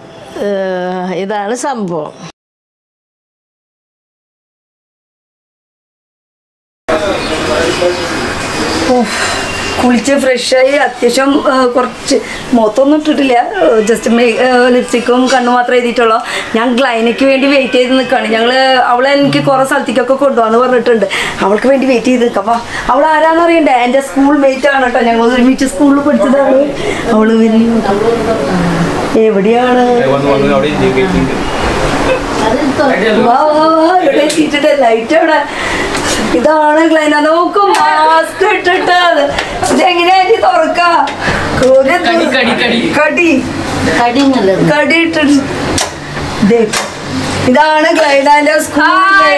ഇതാണ് സംഭവം കുളിച്ച് ഫ്രഷായി അത്യാവശ്യം ആ, കുറച്ച് മുഖത്തൊന്നും ഇട്ടിട്ടില്ല ജസ്റ്റ് ലിപ്സ്റ്റിക്കും കണ്ണു മാത്രമേ എഴുതിയിട്ടുള്ളൂ ഞാൻ ഗ്ലൈനയ്ക്ക് വേണ്ടി വെയിറ്റ് ചെയ്ത് നിൽക്കുകയാണ് ഞങ്ങൾ അവളെ എനിക്ക് കുറേ സ്ഥലത്തേക്കൊക്കെ കൊണ്ടുപോകാന്ന് പറഞ്ഞിട്ടുണ്ട് അവൾക്ക് വേണ്ടി വെയിറ്റ് ചെയ്ത് നിൽക്കാം അപ്പോൾ അവൾ ആരാന്ന് അറിയണ്ടേ എൻ്റെ സ്കൂൾ മേറ്റ് ആണ് കേട്ടോ ഞങ്ങൾ ഒരുമിച്ച് സ്കൂളിൽ പഠിച്ചതാണ് അവള് വരുന്നു എവിടെയാണ് വാ, വാ, വാ, ഇവിടെ എത്തിയിട്ടുണ്ട് ലൈറ്റ് എവിടെ ഇതാണ് ക്ലൈന നോക്കും മാസ്ക് ഇട്ടിട്ട് ഇത് എങ്ങനെയാ തുറക്ക ഒരു കടി, കടി, കടി. കടി കടി നല്ലത് കടി ഇട്ടിട്ട് ദേ, ഇതാണ് ക്ലൈനാന്റെ സ്കൂൾ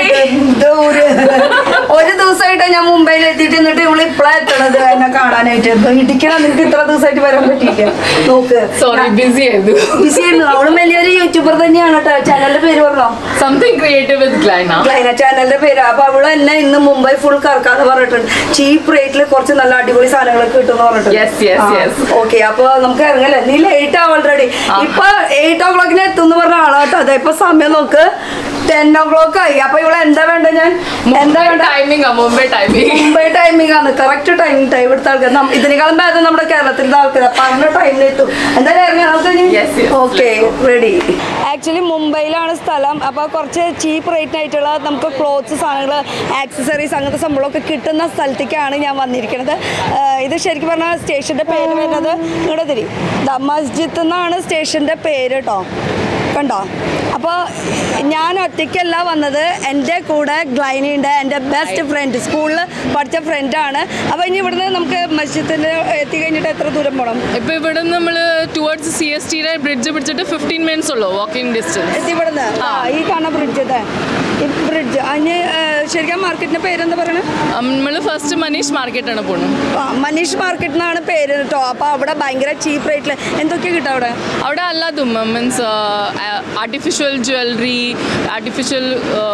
ഒരു ദിവസമായിട്ട് ഞാൻ മുംബൈയിൽ എത്തിയിട്ട് എന്നിട്ട് ഇവള് ഇപ്പഴാ എത്തണത് എന്നെ കാണാനായിട്ട് ഇടിക്കണം നിനക്ക് ഇത്ര ദിവസമായിട്ട് വരാൻ പറ്റിയില്ല നോക്ക് സോറി ബിസി ആയിരുന്നു ബിസി ആയിരുന്നു അവളും വലിയൊരു യൂട്യൂബർ തന്നെയാണ് കേട്ടോ ചാനലിന്റെ പേര് പറഞ്ഞോ സംതിങ് ക്രിയേറ്റീവ് വിത്ത് ഗ്ലൈന ക്ലൈന ചാനലിന്റെ പേര് അപ്പൊ അവള് എന്നെ ഇന്ന് മുംബൈ ഫുൾ കറക്കാന്ന് പറഞ്ഞിട്ടുണ്ട് ചീപ്പ് റേറ്റിൽ കുറച്ച് നല്ല അടിപൊളി സാധനങ്ങളൊക്കെ കിട്ടും Yes, yes, yes. ഓക്കെ അപ്പൊ നമുക്ക് ഇറങ്ങല്ലേ നീ ലേറ്റ് ആ ഓൾറെഡി ഇപ്പൊ എയ്റ്റ് ഓ ക്ലോക്കിന് എത്തും പറഞ്ഞ ആളാട്ടോ അതെ ഇപ്പൊ സമയം നോക്ക് ടെൻ ഓ ക്ലോക്ക് ആയി അപ്പൊ ഇവിടെ എന്താ വേണ്ട ഞാൻ എന്താ വേണ്ട timing Mumbai timing Mumbai timing ആണ് കറക്റ്റ് ടൈമിംഗ് ടൈം ഇവിടുത്തെ ആൾക്കാർ നം- ഇതിനേക്കാളും ഭേദം നമ്മുടെ കേരളത്തിലെ ആൾക്കാർ പറഞ്ഞ ടൈമിൽ എത്തും എന്തായാലും ഇറങ്ങാം Yes, yes. നമുക്ക് ഓക്കെ റെഡി ആക്ച്വലി മുംബൈയിലാണ് സ്ഥലം അപ്പോൾ കുറച്ച് ചീപ്പ് റേറ്റിനായിട്ടുള്ള നമുക്ക് ക്ലോത്ത്സ് സാധനങ്ങൾ ആക്സസറീസ് അങ്ങനത്തെ സംഭവമൊക്കെ കിട്ടുന്ന സ്ഥലത്തേക്കാണ് ഞാൻ വന്നിരിക്കുന്നത് ആഹ് ഇത് ശരിക്കും പറഞ്ഞാൽ സ്റ്റേഷൻ്റെ പേര് വരുന്നത് ഇങ്ങോട്ട് തിരി ദ മസ്ജിദ് എന്നാണ് സ്റ്റേഷൻ്റെ പേര് കേട്ടോ കണ്ടോ അപ്പോൾ ഞാൻ ഒറ്റയ്ക്കല്ല വന്നത് എൻ്റെ കൂടെ ഗ്ലൈനി ഉണ്ട് എൻ്റെ ബെസ്റ്റ് ഫ്രണ്ട് സ്കൂളിൽ പഠിച്ച ഫ്രണ്ടാണ് അപ്പോൾ ഇനി ഇവിടുന്ന് നമുക്ക് മസ്ജിദിൻ്റെ എത്തി കഴിഞ്ഞിട്ട് എത്ര ദൂരം പോകണം ഇപ്പൊ ഇവിടെ നമ്മൾ ടുവേർഡ്സ് സി എസ് ടിയുടെ ബ്രിഡ്ജ് പിടിച്ചിട്ട് ഫിഫ്റ്റീൻ മിനിറ്റ്സ് ഉള്ളൂ വാക്കിംഗ് ഡിസ്റ്റൻസ് എത്തി ഇവിടുന്ന് ആ ഈ കാണുന്ന ബ്രിഡ്ജ് അതെ ഈ ബ്രിഡ്ജ് അതിന് ശരിക്കും മാർക്കറ്റിൻ്റെ പേരെന്താ പറയണത് നമ്മൾ ഫസ്റ്റ് മനീഷ് മാർക്കറ്റാണ് പോണത് ആ, മനീഷ് മാർക്കറ്റ് എന്നാണ് പേര് കേട്ടോ അപ്പോൾ അവിടെ ഭയങ്കര ചീപ്പ് റേറ്റിൽ എന്തൊക്കെയാണ് കിട്ടുക അവിടെ അവിടെ അല്ലാതും മീൻസ് ആർട്ടിഫിഷ്യൽ ജ്വല്ലറി ആർട്ടിഫിഷ്യൽ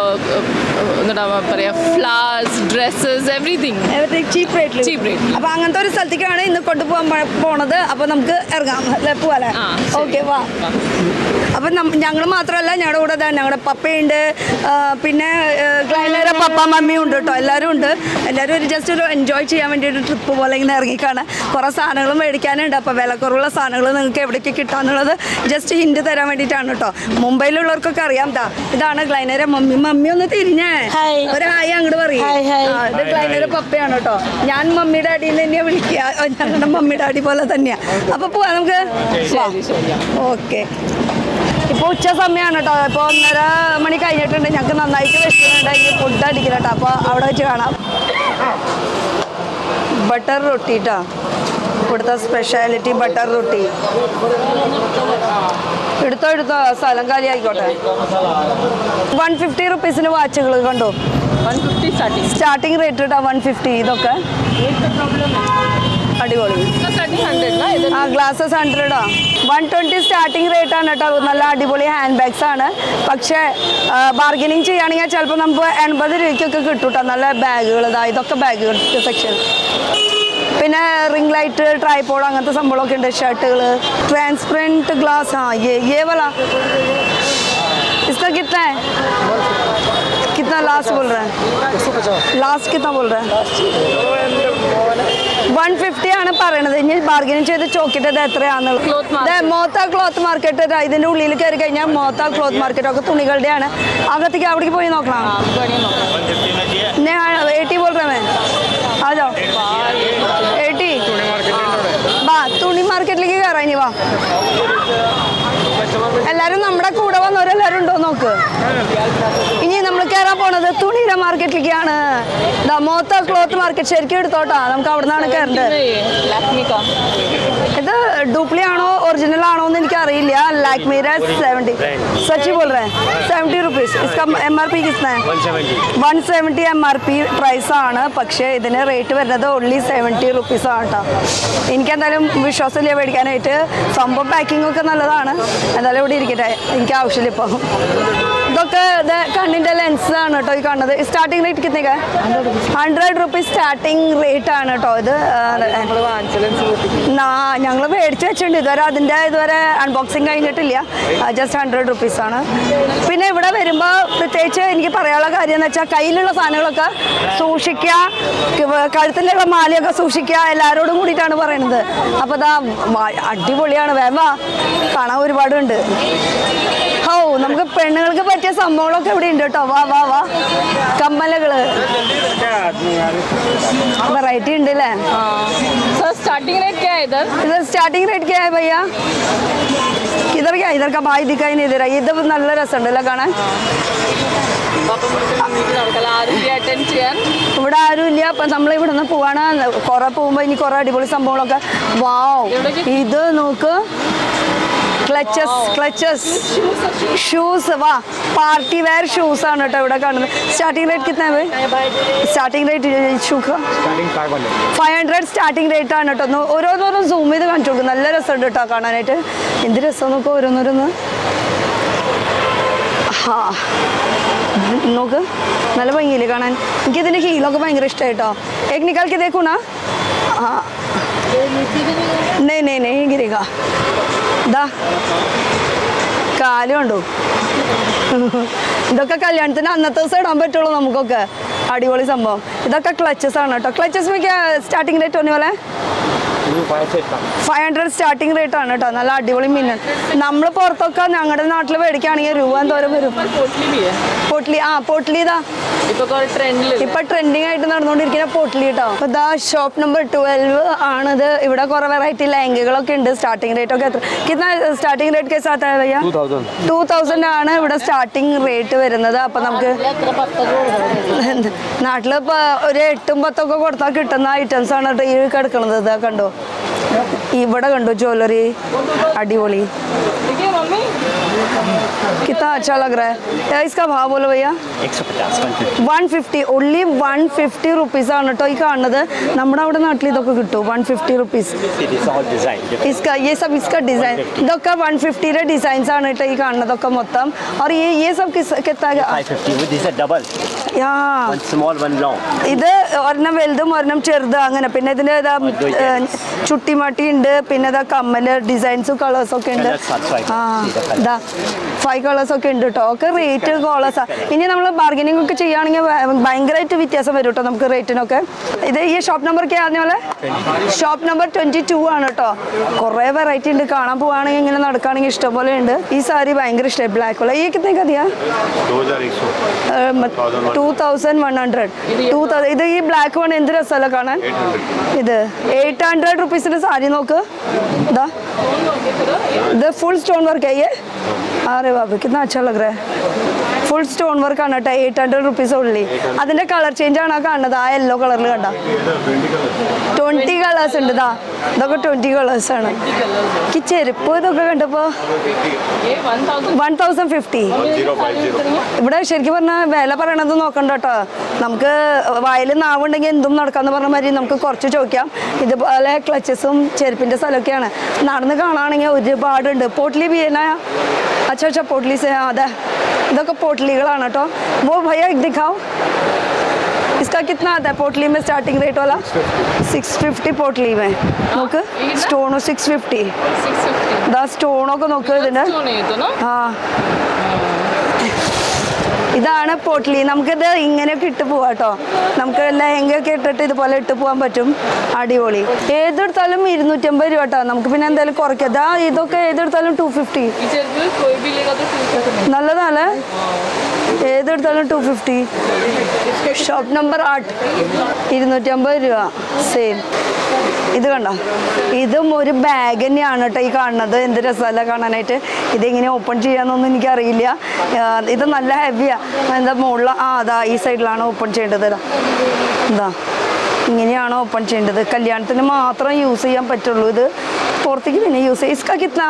എന്താ പറയുക ഫ്ലവേഴ്സ് ഡ്രസ്സസ് എവറിഥിങ് ചീപ്പ് റേറ്റിൽ Cheap rate. അപ്പോൾ അങ്ങനത്തെ ഒരു സ്ഥലത്തേക്കാണ് ഇന്ന് കൊണ്ടുപോകാൻ പോ- പോണത് അപ്പോൾ നമുക്ക് ഇറങ്ങാം അല്ലേ പോവാല്ലേ ആ, ശരി. ഓക്കെ വാ അപ്പം ഞങ്ങൾ മാത്രമല്ല ഞങ്ങളുടെ കൂടെ തന്നെ ഞങ്ങളുടെ പപ്പയുണ്ട് ആ, പിന്നെ ക്ലൈനയുടെ പപ്പ മമ്മിയും ഉണ്ട് കേട്ടോ എല്ലാവരും ഉണ്ട് എല്ലാവരും ഒരു ജസ്റ്റ് ഒരു എൻജോയ് ചെയ്യാൻ വേണ്ടിയിട്ട് ട്രിപ്പ് പോലെ ഇങ്ങനെ ഇറങ്ങിക്കാണ് കുറേ സാധനങ്ങൾ മേടിക്കാനുണ്ട് അപ്പോൾ വിലക്കുറവുള്ള സാധനങ്ങൾ നിങ്ങൾക്ക് എവിടേക്ക് കിട്ടാന്നുള്ളത് ജസ്റ്റ് ഹിൻഡ് തരാൻ വേണ്ടിയിട്ടാണ് കേട്ടോ മുംബൈയിലുള്ളവർക്കൊക്കെ അറിയാം ദാ ഇതാണ് ക്ലൈനയുടെ മമ്മി മമ്മി ഒന്ന് തിരിഞ്ഞേ ഹായ്. ഒരു ഹായ് അങ്ങോട്ട് പറയും ഹായ്, ഹായ്. ഇത് ക്ലൈനയുടെ പപ്പയാണ് കേട്ടോ ഞാൻ മമ്മിയുടെ അടിയിൽ നിന്ന് തന്നെയാണ് വിളിക്കുക ഞങ്ങളുടെ മമ്മിയുടെ അടി പോലെ തന്നെയാ അപ്പൊ പോവാ നമുക്ക് ഓക്കെ ഇപ്പൊ ഉച്ച സമയമാണ് കേട്ടോ ഇപ്പൊ ഒന്നര മണി കഴിഞ്ഞിട്ടുണ്ട് ഞങ്ങൾക്ക് നന്നായിട്ട് വിശക്കുന്നുണ്ട് ഇനി ഫുഡ് അടിക്കണം കേട്ടോ അപ്പൊ അവിടെ വെച്ച് കാണാം ബട്ടർ റൊട്ടി കേട്ടോ ഇവിടുത്തെ സ്പെഷ്യാലിറ്റി ബട്ടർ റൊട്ടി എടുത്തോ എടുത്തോ സ്ഥലം കാലി ആയിക്കോട്ടെ വൺ ഫിഫ്റ്റി റുപ്പീസിന് വാച്ചുകൾ കണ്ടോ one fifty starting starting rate കേട്ടോ വൺ ഫിഫ്റ്റി ഇതൊക്കെ അടിപൊളി ഹൺഡ്രഡ് ആ ഗ്ലാസസ് ഹൺഡ്രഡോ വൺ ട്വൻറ്റി സ്റ്റാർട്ടിംഗ് റേറ്റ് ആണ് കേട്ടോ നല്ല അടിപൊളി ഹാൻഡ് ബാഗ്സ് ആണ് പക്ഷേ ബാർഗനിങ് ചെയ്യുകയാണെങ്കിൽ ചിലപ്പോൾ നമുക്ക് എൺപത് രൂപയ്ക്കൊക്കെ കിട്ടും കേട്ടോ നല്ല ബാഗുകൾ ഇതാ ഇതൊക്കെ ബാഗുകൾ സെക്ഷൻ പിന്നെ റിംഗ് ലൈറ്റ് ട്രൈപോഡ് അങ്ങനത്തെ സംഭവമൊക്കെ ഉണ്ട് ഷർട്ടുകൾ ട്രാൻസ്പെറൻറ്റ് ഗ്ലാസ് ആ ये ये वाला इसका कितना है कितना लास्ट बोल रहे हैं लास्ट कितना बोल रहे हैं വൺ ഫിഫ്റ്റി ആണ് പറയണത് ഇനി ബാർഗനിങ് ചെയ്ത് ചോക്കിട്ട് ഇത് എത്രയാണെന്നുള്ളത് Cloth market. ദേ, മോത്ത ക്ലോത്ത് മാർക്കറ്റ് ഇതിന്റെ ഉള്ളിൽ കയറി കഴിഞ്ഞാൽ മോത്ത ക്ലോത്ത് മാർക്കറ്റ് ഒക്കെ തുണികളുടെയാണ് അകത്തേക്ക് അവിടേക്ക് പോയി നോക്കണം എയ്റ്റി बोल रहे मैं आ जाओ എയ്റ്റി വാ തുണി മാർക്കറ്റിലേക്ക് കയറാം ഇനി വാ എല്ലാരും നമ്മുടെ കൂടെ വന്നവരെല്ലാരും ഉണ്ടോ നോക്ക് ഇനി നമ്മൾ കയറാൻ പോണത് തുണിയുടെ മാർക്കറ്റിലേക്കാണ് ദാ മോത്ത ക്ലോത്ത് മാർക്കറ്റ് ശരിക്കും എടുത്തോട്ടാ നമുക്ക് അവിടെ നിന്നാണ് കയറേണ്ടത് ലക്മിക ഇത് ഡ്യൂപ്ലി ആണോ ഒറിജിനൽ ആണോ എന്ന് എനിക്ക് അറിയില്ല ലാക്മീര സെവൻറ്റി സച്ചി बोल रहे हैं സെവൻറ്റി റുപ്പീസ് इसका എം ആർ പി കിतना one seventy M R P price ആണ് പക്ഷേ ഇതിന് റേറ്റ് വരുന്നത് ഓൺലി സെവൻറ്റി റുപ്പീസ് ആണ് കേട്ടോ എനിക്ക് എന്തായാലും വിശ്വാസമില്ല മേടിക്കാനായിട്ട് സംഭവം പാക്കിംഗ് ഒക്കെ നല്ലതാണ് എന്തായാലും ഇവിടെ ഇരിക്കട്ടെ എനിക്ക് ആവശ്യമില്ല ഇപ്പോൾ ഇതൊക്കെ ഇതൊക്കെ ഇത് കണ്ണിന്റെ ലെൻസ് ആണ് കേട്ടോ ഈ കാണുന്നത് സ്റ്റാർട്ടിംഗ് റേറ്റ് കിട്ടുന്നേക്ക് ഹൺഡ്രഡ് റുപ്പീസ് സ്റ്റാർട്ടിംഗ് റേറ്റ് ആണ് കേട്ടോ ഇത് ഞങ്ങൾ മേടിച്ച് വെച്ചിട്ടുണ്ട് ഇതുവരെ അതിൻ്റെ ഇതുവരെ അൺബോക്സിങ് കഴിഞ്ഞിട്ടില്ല ജസ്റ്റ് ഹൺഡ്രഡ് റുപ്പീസ് ആണ് പിന്നെ ഇവിടെ വരുമ്പോൾ പ്രത്യേകിച്ച് എനിക്ക് പറയാനുള്ള കാര്യം എന്ന് വെച്ചാൽ കയ്യിലുള്ള സാധനങ്ങളൊക്കെ സൂക്ഷിക്കുക ക- കഴുത്തിലുള്ള മാലയൊക്കെ സൂക്ഷിക്കുക എല്ലാവരോടും കൂടിയിട്ടാണ് പറയുന്നത് അപ്പോൾ ഇതാ വ- അടിപൊളിയാണ് വേഗം വാ കാണാൻ ഒരുപാടുണ്ട് ഓ നമുക്ക് പെണ്ണുങ്ങൾക്ക് പറ്റിയ സംഭവങ്ങളൊക്കെ ഇവിടെ ഉണ്ട് കേട്ടോ വാ വാ വാ കമ്മലകള് വെറൈറ്റി ഉണ്ട് അല്ലേ सर स्टार्टिंग रेट क्या है इधर इधर स्टार्टिंग रेट क्या है भैया इधर क्या इधर का भाई दिखाई नहीं दे रहा ഇത് നല്ല രസമുണ്ടല്ലോ കാണാൻ अटेंड ചെയ്യാൻ ഇവിടെ ആരും ഇല്ല അപ്പൊ നമ്മൾ ഇവിടെ നിന്ന് പോവാണ് കുറെ പോകുമ്പോ ഇനി കുറെ അടിപൊളി സംഭവങ്ങളൊക്കെ വാവ് ഇത് നോക്ക് ക്ലച്ചസ് ക്ലച്ചസ് ഷൂസ് വാ പാർട്ടി വെയർ ഷൂസ് ആണ് കേട്ടോ ഇവിടെ കാണുന്നത് സ്റ്റാർട്ടിംഗ് റേറ്റ് കിतना है starting rate shoe five hundred starting rate ആണ് കേട്ടോ ഒന്ന് ഓരോന്നോരോന്ന് സൂം ചെയ്ത് കാണിച്ചു കൊടുക്കും നല്ല രസമുണ്ട് കേട്ടോ കാണാനായിട്ട് എന്ത് രസം നോക്കുക ഓരോന്നോരോന്ന് ഹാ നോക്ക് നല്ല ഭംഗിയില്ലേ കാണാൻ എനിക്കിതിൻ്റെ ഹീലൊക്കെ ഭയങ്കര ഇഷ്ടമായി കേട്ടോ ഏക് നിക്കാൽക്ക് ദേക്കൂണ ആ നെയ് നെയ് നെയ് ഗിരിക ദാ കാലും ഉണ്ടോ ഇതൊക്കെ കല്യാണത്തിന് അന്നത്തെ ദിവസം ഇടാൻ പറ്റുള്ളൂ നമുക്കൊക്കെ അടിപൊളി സംഭവം ഇതൊക്കെ ക്ലച്ചസ് ആണ് കേട്ടോ ക്ലച്ചസ് സ്റ്റാർട്ടിംഗ് റേറ്റ് ഒന്നു പോലെ ഫൈവ് ഹൺഡ്രഡ് സ്റ്റാർട്ടിംഗ് റേറ്റ് ആണ് കേട്ടോ നല്ല അടിപൊളി മീനാണ് നമ്മൾ പുറത്തൊക്കെ ഞങ്ങളുടെ നാട്ടിൽ മേടിക്കുകയാണെങ്കിൽ രൂപ എന്തോരം വരും പൊട്ട്ലി ആ പൊട്ട്ലി ഇതാ ഇപ്പൊ കുറെ ട്രെൻഡിൽ ഇപ്പൊ ട്രെൻഡിങ് ആയിട്ട് നടന്നുകൊണ്ടിരിക്കുന്ന പൊട്ട്ലി കേട്ടോ അപ്പൊ ഇതാ ഷോപ്പ് നമ്പർ ട്വൽവ് ആണിത് ഇവിടെ കുറെ വെറൈറ്റി ലഹങ്കകളൊക്കെ ഉണ്ട് സ്റ്റാർട്ടിംഗ് റേറ്റ് ഒക്കെ എത്ര കിतना സ്റ്റാർട്ടിംഗ് റേറ്റ് കേസ് ആത്താ ഭയ്യ ടൂ തൗസൻഡ് ആണ് ഇവിടെ സ്റ്റാർട്ടിംഗ് റേറ്റ് വരുന്നത് അപ്പൊ നമുക്ക് നാട്ടില് ഇപ്പൊ ഒരു എട്ടും പത്തൊക്കെ കൊടുത്താൽ കിട്ടുന്ന ഐറ്റംസ് ആണ് കേട്ടോ ഈ കിടക്കണത് ഇതാ കണ്ടോ ഇവിടെ കണ്ടോ ജ്വല്ലറി അടിപൊളി മമ്മി कितना अच्छा लग रहा है क्या इसका भाव बोलो भैया one fifty only one fifty rupees ആണ് കേട്ടോ ഈ കാണുന്നത് നമ്മുടെ അവിടെ നാട്ടിൽ ഇതൊക്കെ കിട്ടും വൺ ഫിഫ്റ്റി റുപ്പീസ് इसका ये सब इसका डिजाइन ഇതൊക്കെ വൺ ഫിഫ്റ്റിയുടെ ഡിസൈൻസ് ആണ് കേട്ടോ ഈ കാണുന്നതൊക്കെ മൊത്തം और ये ये सब किस कितना Five fifty. With this a double. Yeah One small, one long. ഇത് ഒരെണ്ണം വലുതും ഒരെണ്ണം ചെറുത് അങ്ങനെ പിന്നെ ഇതിന്റെ ഇതാ ഏഹ്, ചുട്ടിമാട്ടി ഉണ്ട് പിന്നെ ഇതാ കമ്മല് ഡിസൈൻസും കളേഴ്സും ഒക്കെ ഉണ്ട് Colours are five. ആ See the colours. ഇതാ ഫൈവ് കളേഴ്സ് ഒക്കെ ഉണ്ട് കേട്ടോ ഒക്കെ റേറ്റ് കോളേഴ്സാ ഇനി നമ്മൾ ബാർഗനിങ് ഒക്കെ ചെയ്യുകയാണെങ്കിൽ ഭയങ്കരമായിട്ട് വ്യത്യാസം വരും കേട്ടോ നമുക്ക് റേറ്റിനൊക്കെ ഇത് ഈ ഷോപ്പ് നമ്പർ ഒക്കെ ആദ്യം പോലെ ഷോപ്പ് നമ്പർ ട്വന്റി ടു ആണ് കേട്ടോ കുറേ വെറൈറ്റി ഉണ്ട് കാണാൻ പോവുകയാണെങ്കിൽ ഇങ്ങനെ നടക്കുകയാണെങ്കിൽ ഇഷ്ടംപോലെ ഉണ്ട് ഈ സാരി ഭയങ്കര ഇഷ്ടമായി ബ്ലാക്ക് കളർ ഈ കിത്തേ കതിയാ two thousand one hundred two ഇത് ഈ ബ്ലാക്ക് വൺ എന്ത് രസമല്ല കാണാൻ ഇത് എയ്റ്റ് ഹൺഡ്രഡ് റുപ്പീസിന്റെ സാരി നോക്ക് ഇതാ ഇത് ഫുൾ സ്റ്റോൺ വർക്ക് है ये अरे बाबू कितना अच्छा लग रहा है ഫുൾ സ്റ്റോൺ വർക്ക് ആണ് കേട്ടോ എയ്റ്റ് ഹൺഡ്രഡ് റുപ്പീസ് ഉള്ളി അതിന്റെ കളർ ചേഞ്ച് ആണ് ആ കാണുന്നത് ആ യെല്ലോ കളറിൽ കണ്ട ട്വന്റി കളേഴ്സ് ഉണ്ട് ഇതാ ഇതൊക്കെ ട്വന്റി കളേഴ്സ് ആണ് എനിക്ക് ചെരുപ്പ് ഇതൊക്കെ കണ്ടപ്പോ വൺ തൗസൻഡ് ഫിഫ്റ്റി ഇവിടെ ശരിക്കും പറഞ്ഞാൽ വില പറയണത് നോക്കണ്ട കേട്ടോ നമുക്ക് വയലിൽ നാവുണ്ടെങ്കിൽ എന്തും നടക്കാന്ന് പറഞ്ഞ മാതിരി നമുക്ക് കുറച്ച് ചോദിക്കാം ഇതുപോലെ ക്ലച്ചസും ചെരുപ്പിന്റെ സ്ഥലമൊക്കെയാണ് നടന്ന് കാണുകയാണെങ്കിൽ ഒരുപാടുണ്ട് പോട്ട്ലി ബിയന അച്ഛാ അച്ഛാ പോട്ട്ലി സേ ആ, അതെ ഇതൊക്കെ പോട്ട്ലികളാണ് കേട്ടോ वो भैया एक दिखाओ इसका कितना आता है पोटली में स्टार्टिंग रेट वाला सिक्स फिफ्टी पोटली में നോക്ക് stone six fifty six fifty ഇതാ സ്റ്റോണൊക്കെ നോക്ക് ഇതിന്റെ ആ ഇതാണ് പോട്ട്ലി നമുക്കിത് ഇങ്ങനെയൊക്കെ ഇട്ട് പോവാം കേട്ടോ നമുക്ക് ലെഹങ്കയൊക്കെ ഇട്ടിട്ട് ഇതുപോലെ ഇട്ട് പോകാൻ പറ്റും അടിപൊളി ഏതെടുത്താലും ഇരുന്നൂറ്റമ്പത് രൂപ കേട്ടോ നമുക്ക് പിന്നെ എന്തായാലും കുറയ്ക്കാം ഇതാ ഇതൊക്കെ ഏതെടുത്താലും ടു ഫിഫ്റ്റി ഈ ചെറുത് कोई भी लेगा तो टू फिफ्टी നല്ലതാണല്ലേ ഏതെടുത്താലും ടു ഫിഫ്റ്റി ഷോപ്പ് നമ്പർ ആട്ട് ഇരുന്നൂറ്റമ്പത് രൂപ സെയിം ഇത് കണ്ടോ ഇതും ഒരു ബാഗ് തന്നെയാണ് കേട്ടോ ഈ കാണുന്നത് എന്ത് രസമല്ല കാണാനായിട്ട് ഇതെങ്ങനെ ഓപ്പൺ ചെയ്യാന്നൊന്നും എനിക്കറിയില്ല ആ, ഇത് നല്ല ഹെവിയാ എന്താ മുകളിൽ ആ അതാ ഈ സൈഡിലാണ് ഓപ്പൺ ചെയ്യേണ്ടത് ഇതാ എന്താ ഇങ്ങനെയാണ് ഓപ്പൺ ചെയ്യേണ്ടത് കല്യാണത്തിന് മാത്രം യൂസ് ചെയ്യാൻ പറ്റുള്ളൂ ഇത് പുറത്തേക്ക് പിന്നെ യൂസ് ചെയ്യാം ഇസ്ക കിतना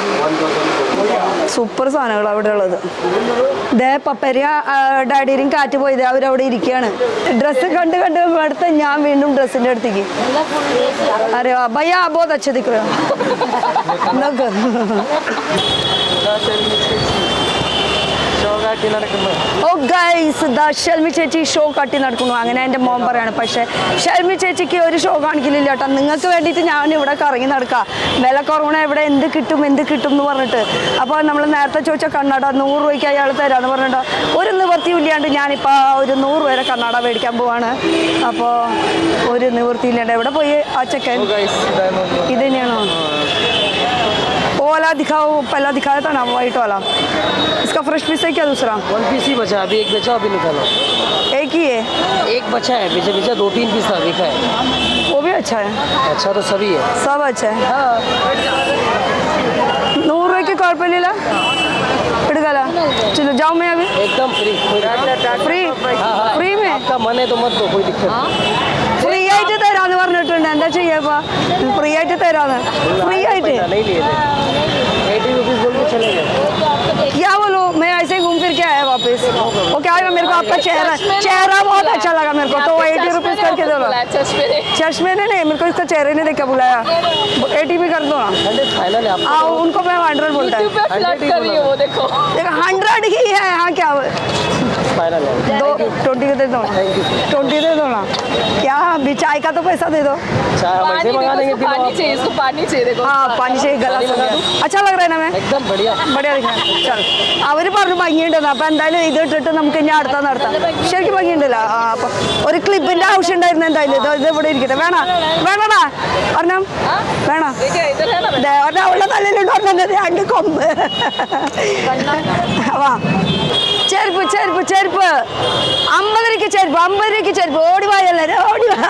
സൂപ്പർ സാധനങ്ങളാണ് അവിടെ ഉള്ളത് ദേ പപ്പര ഡാഡിയും കാറ്റ് പോയത് അവരവിടെ ഇരിക്കുകയാണ് ഡ്രസ്സ് കണ്ട് കണ്ട് അടുത്ത ഞാൻ വീണ്ടും ഡ്രസ്സിന്റെ അടുത്തേക്ക് അരെ വാ, ഭയ്യ ബോധ അച്ഛ ദിക്കോ നോക്ക് ഓ ഗൈസ് ദ ഷെൽമി ചേച്ചി ഷോ കട്ടി നടക്കുന്നു അങ്ങനെ എൻ്റെ മോൻ പറയാണ് പക്ഷേ ഷെൽമി ചേച്ചിക്ക് ഒരു ഷോ കാണിക്കുന്നില്ല കേട്ടോ നിങ്ങൾക്ക് വേണ്ടിയിട്ട് ഞാൻ ഇവിടെ കറങ്ങി നടക്കുക വില കുറവണ ഇവിടെ എന്ത് കിട്ടും എന്ത് കിട്ടും എന്ന് പറഞ്ഞിട്ട് അപ്പോൾ നമ്മൾ നേരത്തെ ചോദിച്ച കണ്ണട നൂറ് രൂപയ്ക്ക് അയാൾ തരാമെന്ന് പറഞ്ഞിട്ട് ഒരു നിവൃത്തിയും ഇല്ലാണ്ട് ഞാനിപ്പോൾ ഒരു നൂറ് രൂപയുടെ കണ്ണട മേടിക്കാൻ പോവാണ് അപ്പോൾ ഒരു നിവൃത്തിയില്ലാണ്ട് എവിടെ പോയി ആ ചെക്കൻ ഇത് തന്നെയാണോ वो वाला दिखाओ पहला दिखाया था ना वाइट वाला इसका फ्रेश पीस है क्या दूसरा वन पीस ही बचा अभी एक बचा अभी निकालो एक ही है एक बचा है पीछे पीछे दो तीन पीस था देखा है वो भी अच्छा है अच्छा तो सभी है सब अच्छा है നൂറ് രൂപയ്ക്ക് കുഴപ്പമില്ല എടുക്കാല चलो जाओ मैं अभी एकदम फ्री ഫ്രീ ഫ്രീ മേ आपका मन है तो मत दो कोई दिक्कत नहीं ഫ്രീ ആയിട്ട് തരാന്ന് പറഞ്ഞിട്ടുണ്ട് എന്താ ചെയ്യാപ്പാ ഫ്രീ ആയിട്ട് തരാന്ന് ഫ്രീ ആയിട്ട് नहीं लिए थे एटी रुपीज़ बोल के चले गए क्या बोलो मैं ऐसे ही घूम फिर के आया वापस वो क्या है मेरे को आपका चेहरा चेहरा बहुत अच्छा लगा मेरे को तो एटी रुपीज़ करके दो ना चश्मे ने चश्मे ने नहीं मेरे को इसका चेहरे ने देखा बुलाया एटी भी कर दो ना हंड्रेड फाइनल है आप हाँ उनको मैं हंड्रेड बोलता है यूट्यूब पे फ्लर्ट कर रही है वो देखो देखो हंड्रेड ही है हाँ क्या फाइनल है दो ट्वेंटी के दे दो ना ट्वेंटी दे दो ना क्या अभी चाय का तो पैसा दे दो चाय हम ऐसे पानी मंगा देखो, देंगे इसको पानी चाहिए इसको पानी चाहिए देखो हाँ पानी से गला पानी सूख मंगा गया। दूँ? अच्छा लग रहा है ना मैं एकदम बढ़िया बढ़िया दिख रहा है चल അവര് പറഞ്ഞു ഭംഗിയുണ്ടെന്ന് അപ്പൊ എന്തായാലും ഇത് ഇട്ടിട്ട് നമുക്ക് ഇനി അടുത്ത നടത്താം ശരിക്കും ഭംഗിയുണ്ടല്ലോ ആ അപ്പൊ ഒരു ക്ലിപ്പിന്റെ ആവശ്യം ഉണ്ടായിരുന്നു എന്തായാലും ഇത് ഇത് ഇവിടെ ഇരിക്കട്ടെ വേണ വേണടാ ഒരെണ്ണം വേണോ देखिए इधर है ना ദേ, ഒരെണ്ണം അവളുടെ തലയിലുണ്ട് ഒരെണ്ണം രണ്ട് കൊമ്പ് വാ ചെരുപ്പ് ചെരുപ്പ് ചെരുപ്പ് അമ്പത് രൂപയ്ക്ക് ചെരുപ്പ് അമ്പത് രൂപയ്ക്ക് ചെരുപ്പ് ഓടി വാ എല്ലാവരും ഓടി വാ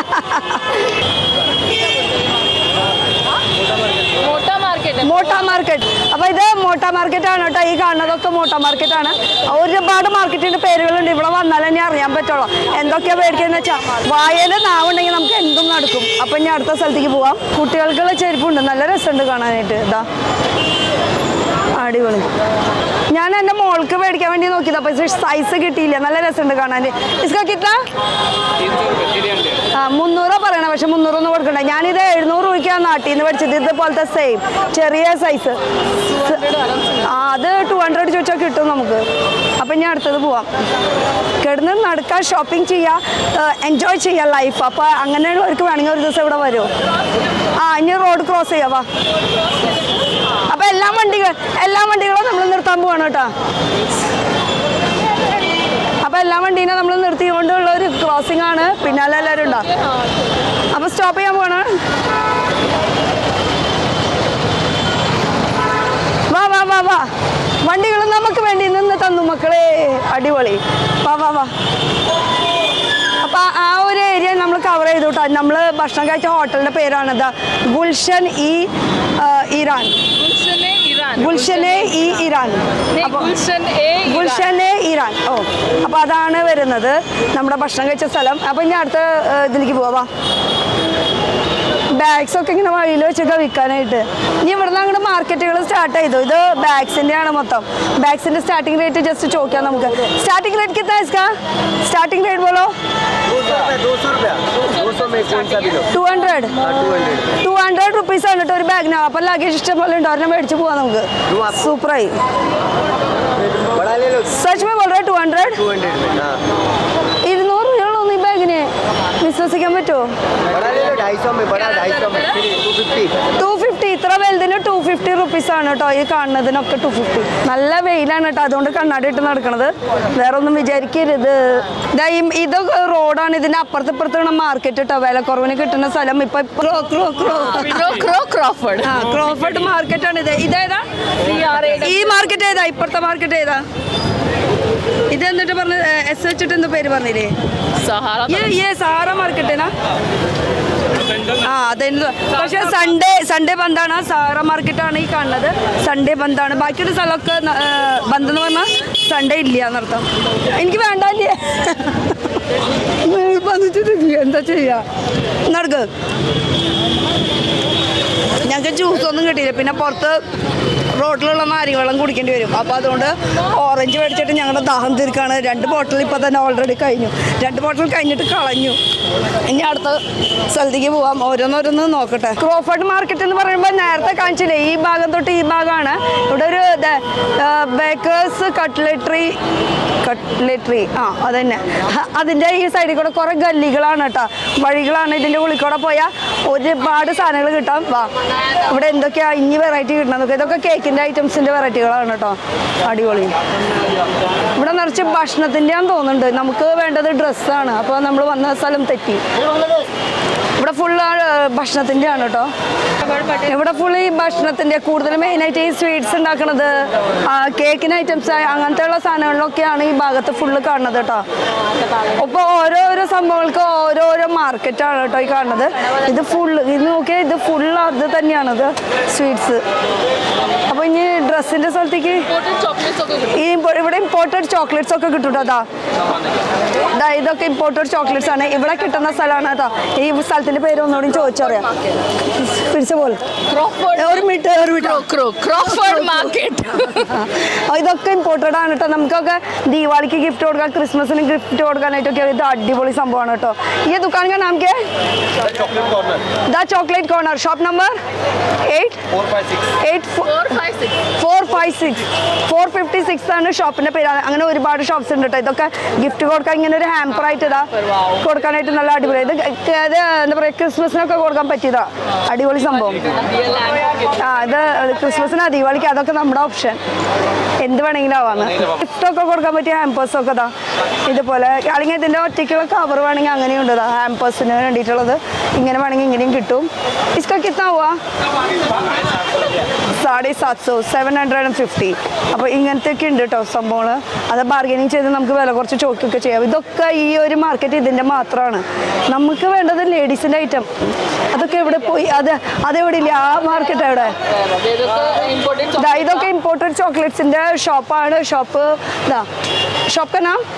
मोटा मार्केट है മോട്ട മാർക്കറ്റ് അപ്പൊ ഇത് മോട്ട മാർക്കറ്റ് ആണ് കേട്ടോ ഈ കാണുന്നതൊക്കെ മോട്ട മാർക്കറ്റ് ആണ് ഒരുപാട് മാർക്കറ്റിന്റെ പേരുകളുണ്ട് ഇവിടെ വന്നാൽ തന്നെ അറിയാൻ പറ്റുള്ളൂ എന്തൊക്കെയാ മേടിക്കുന്നത് വെച്ചാൽ വായന നാവുണ്ടെങ്കിൽ നമുക്ക് എന്തും നടക്കും അപ്പൊ ഇനി അടുത്ത സ്ഥലത്തേക്ക് പോവാം കുട്ടികൾക്കുള്ള ചെരുപ്പുണ്ട് നല്ല രസമുണ്ട് കാണാനായിട്ട് ഇതാ അടിപൊളി ഞാൻ എൻ്റെ മോൾക്ക് മേടിക്കാൻ വേണ്ടി നോക്കിയതാ പക്ഷേ സൈസ് കിട്ടിയില്ല നല്ല രസമുണ്ട് കാണാൻ ഇസ്കാ കിട്ടാ ആ മുന്നൂറ് പറയണ പക്ഷെ മുന്നൂറൊന്നും കൊടുക്കണ്ട ഞാനിത് എഴുന്നൂറ് രൂപയ്ക്കാണ് നാട്ടിൽ നിന്ന് മേടിച്ചത് ഇതുപോലത്തെ സെയിം ചെറിയ സൈസ് ആ അത് ടു ഹൺഡ്രഡ് ചോദിച്ചാൽ കിട്ടും നമുക്ക് അപ്പം ഇനി അടുത്തത് പോവാം കിടന്ന് നടക്കാൻ ഷോപ്പിംഗ് ചെയ്യുക എൻജോയ് ചെയ്യുക ലൈഫ് അപ്പോൾ അങ്ങനെയുള്ളവർക്ക് വേണമെങ്കിൽ ഒരു ദിവസം ഇവിടെ വരുമോ ആ ഇനി റോഡ് ക്രോസ് ചെയ്യാം വാ അപ്പൊ എല്ലാ വണ്ടികൾ എല്ലാ വണ്ടികളും നമ്മൾ നിർത്താൻ പോവാണ് കേട്ടോ അപ്പൊ എല്ലാ വണ്ടീനെ നമ്മൾ നിർത്തിക്കൊണ്ടുള്ള ഒരു ക്രോസിംഗ് ആണ് പിന്നാലെ എല്ലാവരും ഉണ്ടോ അപ്പൊ സ്റ്റോപ്പ് ചെയ്യാൻ പോവാണ് വാ വാ വാ വാ വണ്ടികൾ നമുക്ക് വേണ്ടി നിന്ന് തന്നു മക്കളെ അടിപൊളി വാ വാ വാ അപ്പൊ ആ ഒരു ഏരിയ നമ്മൾ കവർ ചെയ്തു കേട്ടോ നമ്മൾ ഭക്ഷണം കഴിച്ച ഹോട്ടലിന്റെ പേരാണിത് ഗുൽഷൻ ഇ ആ, ഇറാൻ गुलशन ए ईरान ഗുൽഷനെ ഇ ഇറാൻ नहीं അപ്പൊ गुलशन ए ईरान। ഗുൽഷനെ ഇറാൻ ഓ അപ്പൊ അതാണ് വരുന്നത് നമ്മുടെ ഭക്ഷണം കഴിച്ച സ്ഥലം അപ്പൊ ഇനി അടുത്ത ആ, ഇതിലേക്ക് പോവാ ബാഗ്സ് ഒക്കെ ഇങ്ങനെ വഴിയിൽ വെച്ചൊക്കെ വിൽക്കാനായിട്ട് ഇനി ഇവിടുന്ന് അങ്ങോട്ട് മാർക്കറ്റുകൾ സ്റ്റാർട്ട് ചെയ്തു ഇത് ബാഗ്സിന്റെ ആണ് മൊത്തം ബാഗ്സിന്റെ സ്റ്റാർട്ടിംഗ് റേറ്റ് ജസ്റ്റ് ചോദിക്കാം നമുക്ക് സ്റ്റാർട്ടിംഗ് റേറ്റ് കിतना है इसका स्टार्टिंग रेट बोलो दो सौ रुपया दो सौ में कौन सा भी लो two hundred two hundred two hundred rupees ആണ് കേട്ടോ ഒരു ബാഗിന് അപ്പം ലഗേജ് ഇഷ്ടം പോലെ ഉണ്ട് ഒരെണ്ണം മേടിച്ച് പോവാം നമുക്ക് സൂപ്പറായി बड़ा ले लो സച്ച് മേ ബോൾ ടു ഹൺഡ്രഡ് टू हंड्रेड में हाँ ഇരുന്നൂറ് രൂപയുള്ളൂ ഈ ബാഗിന് വിശ്വസിക്കാൻ പറ്റുമോ बड़ा ले लो ढाई सौ में बड़ा ढाई सौ में टू फिफ्टी ടു ഫിഫ്റ്റി ഇത്ര വലുതിന് ടു ഫിഫ്റ്റി റുപ്പീസ് ആണ് കേട്ടോ ഈ കാണുന്നതിനൊക്കെ ടു ഫിഫ്റ്റി നല്ല വെയിലാണ് കേട്ടോ അതുകൊണ്ട് കണ്ണാടി ഇട്ട് നടക്കണത് വേറെ ഒന്നും വിചാരിക്കരുത് ദാ ഈ- ഇത് റോഡാണ് ഇതിന്റെ അപ്പുറത്ത് ഇപ്പുറത്ത് മാർക്കറ്റ് കേട്ടോ വില കുറവിന് കിട്ടുന്ന സ്ഥലം ഇപ്പൊ ക്രോ ക്രോ ക്രോ क्रो क्रो क्रॉफर्ड ആ ക്രോഫർഡ് മാർക്കറ്റ് ആണ് ഇത് ഇതേതാ ഈ മാർക്കറ്റ് ഏതാ ഇപ്പുറത്തെ മാർക്കറ്റ് ഏതാ ഇത് എന്നിട്ട് പറഞ്ഞ എസ് വെച്ചിട്ട് എന്താ പേര് പറഞ്ഞില്ലേ सहारा ये ये सहारा मार्केट है ना ആ അതെന്ത് പക്ഷേ സൺഡേ സൺഡേ ബന്ധാണ് സഹാറ മാർക്കറ്റാണ് ഈ കാണുന്നത് സൺഡേ ബന്ധാണ് ബാക്കിയുള്ള സ്ഥലമൊക്കെ ന- ഏ, ബന്ദ് എന്ന് പറഞ്ഞാൽ സൺഡേ ഇല്ല എന്നർത്ഥം എനിക്ക് വേണ്ടല്ലേ നിർബന്ധിച്ചിട്ടില്ല എന്താ ചെയ്യാ നടക്ക് ഞങ്ങൾക്ക് ജ്യൂസ് ഒന്നും കിട്ടിയില്ല പിന്നെ പുറത്ത് റോട്ടിലുള്ള നാരിവെള്ളം കുടിക്കേണ്ടി വരും അപ്പോൾ അതുകൊണ്ട് ഓറഞ്ച് മേടിച്ചിട്ട് ഞങ്ങളുടെ ദാഹം തീർക്കാണ് രണ്ട് ബോട്ടിൽ ഇപ്പോൾ തന്നെ ഓൾറെഡി കഴിഞ്ഞു രണ്ട് ബോട്ടിൽ കഴിഞ്ഞിട്ട് കളഞ്ഞു ഇനി അടുത്ത സ്ഥലത്തേക്ക് പോവാം ഓരോന്നോരോന്ന് നോക്കട്ടെ ക്രോഫർഡ് മാർക്കറ്റ് എന്ന് പറയുമ്പോൾ നേരത്തെ കാണിച്ചില്ലേ ഈ ഭാഗം തൊട്ട് ഈ ഭാഗമാണ് ഇവിടെ ഒരു ബേക്കേഴ്സ് കട്ട്ലറ്ററി കട്ട്ലറ്ററി ആ അതന്നെ ഹ, അതിൻ്റെ ഈ സൈഡിൽ കൂടെ കുറേ ഗല്ലികളാണ് കേട്ടോ വഴികളാണ് ഇതിൻ്റെ ഉള്ളിൽ കൂടെ പോയാൽ ഒരുപാട് സാധനങ്ങൾ കിട്ടാം വാ ഇവിടെ എന്തൊക്കെയാ ഇനി വെറൈറ്റി കിട്ടണം ഇതൊക്കെ കേക്കിൻ്റെ ഐറ്റംസിൻ്റെ വെറൈറ്റികളാണ് കേട്ടോ അടിപൊളി ഇവിടെ നിറച്ച് ഭക്ഷണത്തിൻ്റെയാന്ന് തോന്നുന്നുണ്ട് നമുക്ക് വേണ്ടത് ഡ്രസ്സാണ് അപ്പോൾ നമ്മൾ വന്ന സ്ഥലം തെറ്റി ഇവിടെ ഫുള്ള് ഭക്ഷണത്തിൻ്റെ ആണ് കേട്ടോ ഇവിടെ ഫുൾ ഈ ഭക്ഷണത്തിൻ്റെ കൂടുതൽ മെയിനായിട്ട് ഈ സ്വീറ്റ്സ് ഉണ്ടാക്കണത് കേക്കിന് ഐറ്റംസ് അങ്ങനത്തെ ഉള്ള സാധനങ്ങളിലൊക്കെയാണ് ഈ ഭാഗത്ത് ഫുള്ള് കാണുന്നത് കേട്ടോ അപ്പോൾ ഓരോരോ സംഭവങ്ങൾക്ക് ഓരോരോ മാർക്കറ്റാണ് കേട്ടോ ഈ കാണുന്നത് ഇത് ഫുള്ള് ഇത് നോക്കിയാൽ ഇത് ഫുള്ള് അത് തന്നെയാണത് സ്വീറ്റ്സ് അപ്പോൾ ഇനി ഡ്രസ്സിൻ്റെ സ്ഥലത്തേക്ക് ചോക്ലേറ്റ്സ് ഒക്കെ കിട്ടും ഈ ഇമ്പോ- ഇവിടെ ഇമ്പോർട്ടഡ് ചോക്ലേറ്റ്സ് ഒക്കെ കിട്ടും കേട്ടോ അതാ ദാ ഇതൊക്കെ ഇമ്പോർട്ടഡ് ചോക്ലേറ്റ്സ് ആണ് ഇവിടെ കിട്ടുന്ന സ്ഥലമാണ് കേട്ടോ ഈ സ്ഥലത്തിന്റെ പേര് ഒന്നുകൂടി ചോദിച്ചറിയാം പിടിച്ച പോലെ ഒരു മിനിറ്റ് ഒരു മിനിറ്റ് ക്രോഫോർഡ് മാർക്കറ്റ് ആ, ഇതൊക്കെ ഇമ്പോർട്ടഡ് ആണ് കേട്ടോ നമുക്കൊക്കെ ദീപാവലിക്ക് ഗിഫ്റ്റ് കൊടുക്കാൻ ക്രിസ്മസിന് ഗിഫ്റ്റ് കൊടുക്കാനായിട്ടൊക്കെ ഇത് അടിപൊളി സംഭവമാണ് കേട്ടോ ഈ ദുക്കാൻ का नाम क्या है the chocolate corner shop number eight eight four five six four five six four fifty six ആണ് ഷോപ്പിന്റെ പേര് അങ്ങനെ ഒരുപാട് ഷോപ്സ് ഉണ്ട് കേട്ടോ ഇതൊക്കെ ഗിഫ്റ്റ് കൊടുക്കാൻ ഇങ്ങനെ ഒരു ഹാമ്പർ ആയിട്ട് ഇതാ കൊടുക്കാനായിട്ട് നല്ല അടിപൊളി ഇത് ഇത് എന്താ പറയുക ക്രിസ്മസിനൊക്കെ കൊടുക്കാൻ പറ്റിയതാ അടിപൊളി സംഭവം ആ ഇത് ക്രിസ്മസിന് ദീപാവലിക്ക് അതൊക്കെ നമ്മുടെ ഓപ്ഷൻ എന്ത് വേണമെങ്കിലും ആവാന്ന് ഗിഫ്റ്റൊക്കെ കൊടുക്കാൻ പറ്റിയ ഹാമ്പേഴ്സ് ഒക്കെ ഇതാ ഇതുപോലെ അല്ലെങ്കിൽ ഇതിന്റെ ഒറ്റയ്ക്കുള്ള കവർ വേണമെങ്കിൽ അങ്ങനെയുണ്ട് ഇതാ ഹാമ്പേഴ്സിന് വേണ്ടിയിട്ടുള്ളത് ഇങ്ങനെ വേണമെങ്കിൽ ഇങ്ങനെയും കിട്ടും ഇസ്ക കിത്താ പോവാ സാഡേ സാത്സോ സെവൻ ഹൺഡ്രഡ് ആൻഡ് ഫിഫ്റ്റി അപ്പോൾ ഇങ്ങനത്തെയൊക്കെ ഉണ്ട് കേട്ടോ സംഭവങ്ങൾ അത് ബാർഗനിങ് ചെയ്ത് നമുക്ക് വില കുറച്ച് ചോക്കൊക്കെ ചെയ്യാം ഇതൊക്കെ ഈ ഒരു മാർക്കറ്റ് ഇതിൻ്റെ മാത്രമാണ് നമുക്ക് വേണ്ടത് ലേഡീസിൻ്റെ ഐറ്റം അതൊക്കെ എവിടെ പോയി അത് അതെവിടെ ഇല്ല ആ മാർക്കറ്റ് എവിടെ ഇമ്പോർട്ടൻറ്റ് ദാ ഇതൊക്കെ ഇമ്പോർട്ടഡ് ചോക്ലേറ്റ്സിൻ്റെ ഷോപ്പാണ് ഷോപ്പ് ഇതാ ഷോപ്പ് का नाम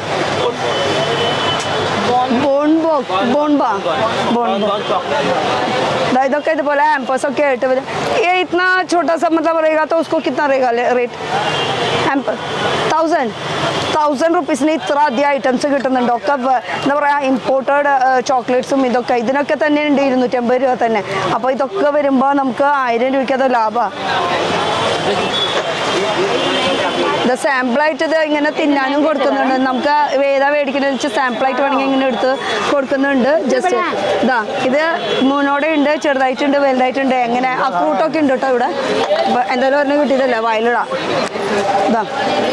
ബോൺബോ ബോൺബാ ബോൺബോ दा इधर के बोला एम्पस के रेट ये इतना छोटा सा मतलब रहेगा तो उसको कितना रहेगा रेट एम्पल തൗസൻഡ് തൗസൻഡ് റുപ്പീസിന് ഇത്ര അധികം ഐറ്റംസ് കിട്ടുന്നുണ്ട് ഒക്കെ വ- എന്താ പറയുക ഇമ്പോർട്ടഡ് ചോക്ലേറ്റ്സും ഇതൊക്കെ ഇതിനൊക്കെ തന്നെ ഉണ്ട് ഇരുന്നൂറ്റമ്പത് രൂപ തന്നെ അപ്പോൾ ഇതൊക്കെ വരുമ്പോൾ നമുക്ക് ആയിരം രൂപയ്ക്ക് അത് ലാഭമാണ് ഇത് സാമ്പിളായിട്ട് ഇത് ഇങ്ങനെ തിന്നാനും കൊടുക്കുന്നുണ്ട് നമുക്ക് ഏതാ മേടിക്കുന്നത് വെച്ചാൽ സാമ്പിളായിട്ട് വേണമെങ്കിൽ ഇങ്ങനെ എടുത്ത് കൊടുക്കുന്നുണ്ട് ജസ്റ്റ് ഇതാ ഇത് മൂന്നോടെ ഉണ്ട് ചെറുതായിട്ടുണ്ട് വലുതായിട്ടുണ്ട് എങ്ങനെ ആ ഫ്രൂട്ടൊക്കെ ഉണ്ട് കേട്ടോ ഇവിടെ അപ്പൊ എന്തായാലും ഒരെണ്ണം കിട്ടിയതല്ലേ വയലിടാം ഇതാ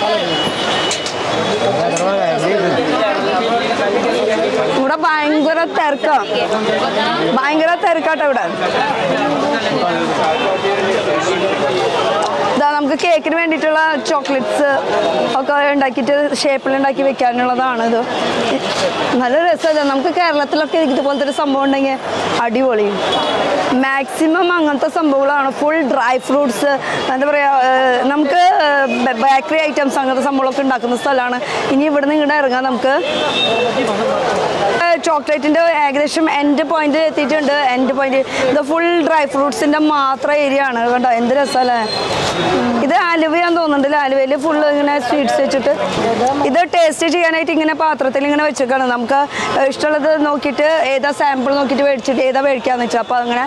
ഇവിടെ ഭയങ്കര തിരക്കാ ഭയങ്കര തിരക്കാട്ടോ ഇവിടെ ഇതാ നമുക്ക് കേക്കിന് വേണ്ടിയിട്ടുള്ള ചോക്ലേറ്റ്സ് ഒക്കെ ഉണ്ടാക്കിയിട്ട് ഷേപ്പിൽ ഉണ്ടാക്കി വെക്കാനുള്ളതാണ് ഇത് നല്ല രസമല്ലേ നമുക്ക് കേരളത്തിലൊക്കെ ഇതുപോലത്തെ ഒരു സംഭവം ഉണ്ടെങ്കിൽ അടിപൊളി മാക്സിമം അങ്ങനത്തെ സംഭവങ്ങളാണ് ഫുൾ ഡ്രൈ ഫ്രൂട്ട്സ് എന്താ പറയുക നമുക്ക് ബേക്കറി ഐറ്റംസ് അങ്ങനത്തെ സംഭവങ്ങളൊക്കെ ഉണ്ടാക്കുന്ന സ്ഥലമാണ് ഇനി ഇവിടെ നിന്ന് ഇങ്ങോട്ട് ഇറങ്ങാം നമുക്ക് ചോക്ലേറ്റിന്റെ ഏകദേശം എൻഡ് പോയിന്റ് എത്തിയിട്ടുണ്ട് എൻഡ് പോയിന്റ് ഇത് ഫുൾ ഡ്രൈ ഫ്രൂട്ട്സിന്റെ മാത്രം ഏരിയ ആണ് കണ്ടോ എന്ത് രസമല്ലേ ഇത് ആലുവയാന്ന് തോന്നുന്നുണ്ട് ആലുവയിൽ ഫുള്ള് ഇങ്ങനെ സ്വീറ്റ്സ് വെച്ചിട്ട് ഇത് ടേസ്റ്റ് ചെയ്യാനായിട്ട് ഇങ്ങനെ പാത്രത്തിൽ ഇങ്ങനെ വെച്ചേക്കാണ് നമുക്ക് ഇഷ്ടമുള്ളത് നോക്കിയിട്ട് ഏതാ സാമ്പിൾ നോക്കിയിട്ട് മേടിച്ചിട്ട് ഏതാ മേടിക്കാന്ന് വെച്ചാൽ അപ്പോൾ അങ്ങനെ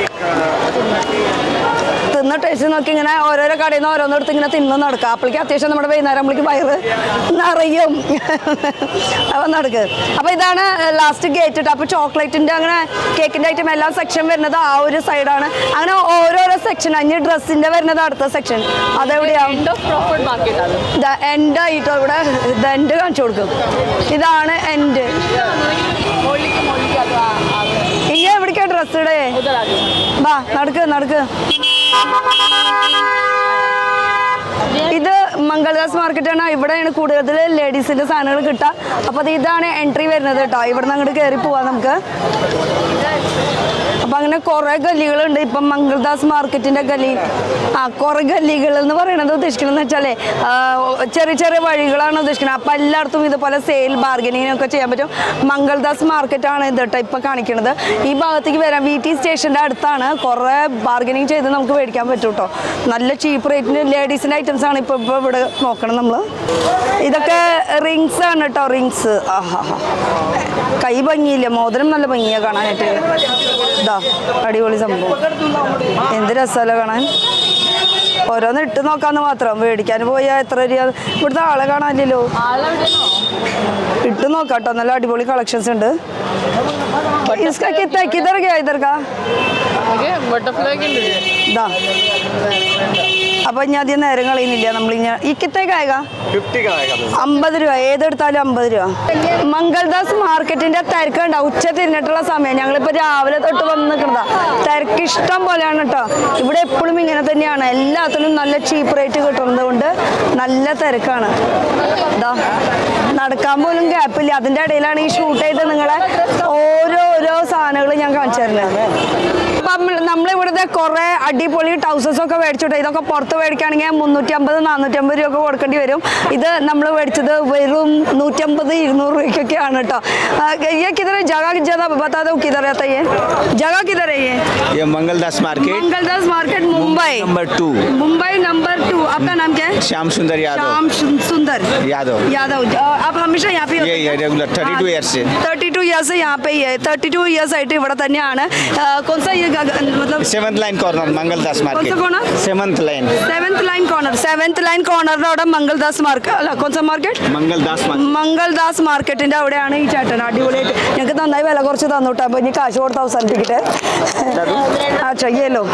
തിന്ന ടേസ്റ്റ് നോക്കി ഇങ്ങനെ ഓരോരോ കടയിൽ നിന്ന് ഓരോന്നെടുത്ത് ഇങ്ങനെ തിന്ന് നടക്കുക അപ്പോഴേക്ക് അത്യാവശ്യം നമ്മുടെ വൈകുന്നേരം നമ്മളേക്ക് വയറ് നിറയും അപ്പം നടക്ക് അപ്പോൾ ഇതാണ് ലാസ്റ്റ് ഗേറ്റ് ഇട്ട് അപ്പോൾ ചോക്ലേറ്റിൻ്റെ അങ്ങനെ കേക്കിൻ്റെ ഐറ്റം എല്ലാ സെക്ഷൻ വരുന്നത് ആ ഒരു സൈഡാണ് അങ്ങനെ ഓരോരോ സെക്ഷൻ അഞ്ഞ് ഡ്രസ്സിൻ്റെ വരുന്നത് അടുത്ത സെക്ഷൻ അതെവിടെയാ എൻഡ് ഓഫ് പ്രോഫിറ്റ് മാർക്കറ്റ് ആണ് എൻഡ് ആയിട്ടോ ഇവിടെ ഇത് എൻഡ് കാണിച്ചു കൊടുക്കും ഇതാണ് എൻഡ് മുകളിലേക്ക് മുകളിലേക്ക് അത് ആ- ആ- ഇനി എവിടേക്കാ ഡ്രസ്സ് ഇടേ ഉധർ ആगे വാ നടക്ക് നടക്ക് ഇത് മംഗൾദാസ് മാർക്കറ്റാണ് ഇവിടെയാണ് കൂടുതൽ ലേഡീസിന്റെ സാധനങ്ങൾ കിട്ടുക അപ്പോൾ അത് ഇതാണ് എൻട്രി വരുന്നത് കേട്ടോ ഇവിടെ നിന്ന് അങ്ങോട്ട് കയറി പോവാം നമുക്ക് അപ്പം അങ്ങനെ കുറേ ഗല്ലികളുണ്ട് ഇപ്പം മംഗൾദാസ് മാർക്കറ്റിന്റെ ഗല്ലി ആ കുറേ ഗല്ലികൾ എന്ന് പറയണത് ഉദ്ദേശിക്കുന്നത് വെച്ചാലേ ആ, ചെറിയ ചെറിയ വഴികളാണ് ഉദ്ദേശിക്കുന്നത് അപ്പം എല്ലായിടത്തും ഇതുപോലെ സെയിൽ ബാർഗനിങ് ഒക്കെ ചെയ്യാൻ പറ്റും മംഗൾദാസ് മാർക്കറ്റാണ് ഇത് കേട്ടോ ഇപ്പം കാണിക്കുന്നത് ഈ ഭാഗത്തേക്ക് വരാം വി ടി സ്റ്റേഷൻ്റെ അടുത്താണ് കുറേ ബാർഗനിങ് ചെയ്ത് നമുക്ക് മേടിക്കാൻ പറ്റും കേട്ടോ നല്ല ചീപ്പ് റേറ്റിന് ലേഡീസിൻ്റെ ഐറ്റംസ് ആണ് ഇപ്പോൾ ഇപ്പോൾ ഇവിടെ നോക്കണം നമ്മൾ ഇതൊക്കെ റിങ്സ് ആണ് കേട്ടോ റിങ്സ് ആഹാ കൈ ഭംഗിയില്ല മോതിരം നല്ല ഭംഗിയാണ് കാണാനായിട്ട് ഇതാ അടിപൊളി സംഭവം എന്ത് രസമല്ല കാണാൻ ഓരോന്ന് ഇട്ട് നോക്കാന്ന് മാത്രം മേടിക്കാൻ പോയാൽ എത്ര രൂപ ഇവിടുത്തെ ആളെ കാണാനില്ലല്ലോ ഇട്ട് നോക്കാട്ടോ നല്ല അടിപൊളി കളക്ഷൻസ് ഉണ്ട് इसका कितना किधर गया इधर का बटरफ्लाई के लिए ഇതാ അപ്പൊ ഇനി അധികം നേരം കളയുന്നില്ല നമ്മൾ ഇനി ഈ കിത്തേക്കായക फिफ्टी का आएगा അമ്പത് രൂപ ഏതെടുത്താലും അമ്പത് രൂപ മംഗൾദാസ് മാർക്കറ്റിന്റെ തിരക്ക് ഉണ്ടാവും ഉച്ച തിരിഞ്ഞിട്ടുള്ള സമയം ഞങ്ങളിപ്പോ രാവിലെ തൊട്ട് വന്ന് നിൽക്കുന്നതാ തിരക്ക് ഇഷ്ടം പോലെയാണ് കേട്ടോ ഇവിടെ എപ്പോഴും ഇങ്ങനെ തന്നെയാണ് എല്ലാത്തിനും നല്ല ചീപ്പ് റേറ്റ് കിട്ടുന്നത് കൊണ്ട് നല്ല തിരക്കാണ് ഇതാ നടക്കാൻ പോലും ഗ്യാപ്പില്ല അതിന്റെ ഇടയിലാണ് ഈ ഷൂട്ട് ചെയ്ത് നിങ്ങളെ ഓരോ ഓരോ സാധനങ്ങൾ ഞാൻ കാണിച്ചു തരുന്നത് അപ്പം നമ്മളിവിടുത്തെ കുറേ അടിപൊളി ടൗസേഴ്സ് ഒക്കെ മേടിച്ചോട്ടെ ഇതൊക്കെ പുറത്ത് മേടിക്കുകയാണെങ്കിൽ മുന്നൂറ്റി അമ്പത് നാനൂറ്റി അമ്പത് രൂപ ഒക്കെ കൊടുക്കേണ്ടി വരും ഇത് നമ്മൾ മേടിച്ചത് വെറും നൂറ്റമ്പത് ഇരുന്നൂറ് രൂപയ്ക്കൊക്കെയാണ് കേട്ടോ ആ, ये किधर है जगह ज्यादा बता दो किधर रहता है ये जगह किधर है ये ये Mangaldas market Mangaldas market Mumbai number two Mumbai number two आपका नाम क्या है श्याम सुंदर यादव श्याम सु- सुंदर यादव यादव अ, आप हमेशा यहाँ पे ये ये रेगुलर थर्टी टू ईयर से തേർട്ടി ടു ഇയേഴ്സ് यहाँ पे ही है തേർട്ടി ടു ഇയേഴ്സ് ആയിട്ട് ഇവിടെ തന്നെയാണ് ആ, कौन सा ये ग- ग- मतलब सेवंथ लाइन कॉर्नर मंगलदास कौन सा market corner? Seventh line seventh line corner seventh line കോർണറിന്റെ അവിടെ മംഗൾദാസ് മാർക്കറ്റ് അല്ല കൊൻസ മാർക്കറ്റ് मंगलदास मार्केट മംഗൾദാസ് മാർക്കറ്റിന്റെ അവിടെയാണ് ഈ ചേട്ടൻ അടിപൊളിയായിട്ട് ഞങ്ങൾക്ക് നന്നായി വില കുറച്ച് തന്നു കേട്ടോ അപ്പൊ ഇനി കാശ് കൊടുത്ത് അവസാനിപ്പിക്കട്ടെ ആ ചെയ്യല്ലോ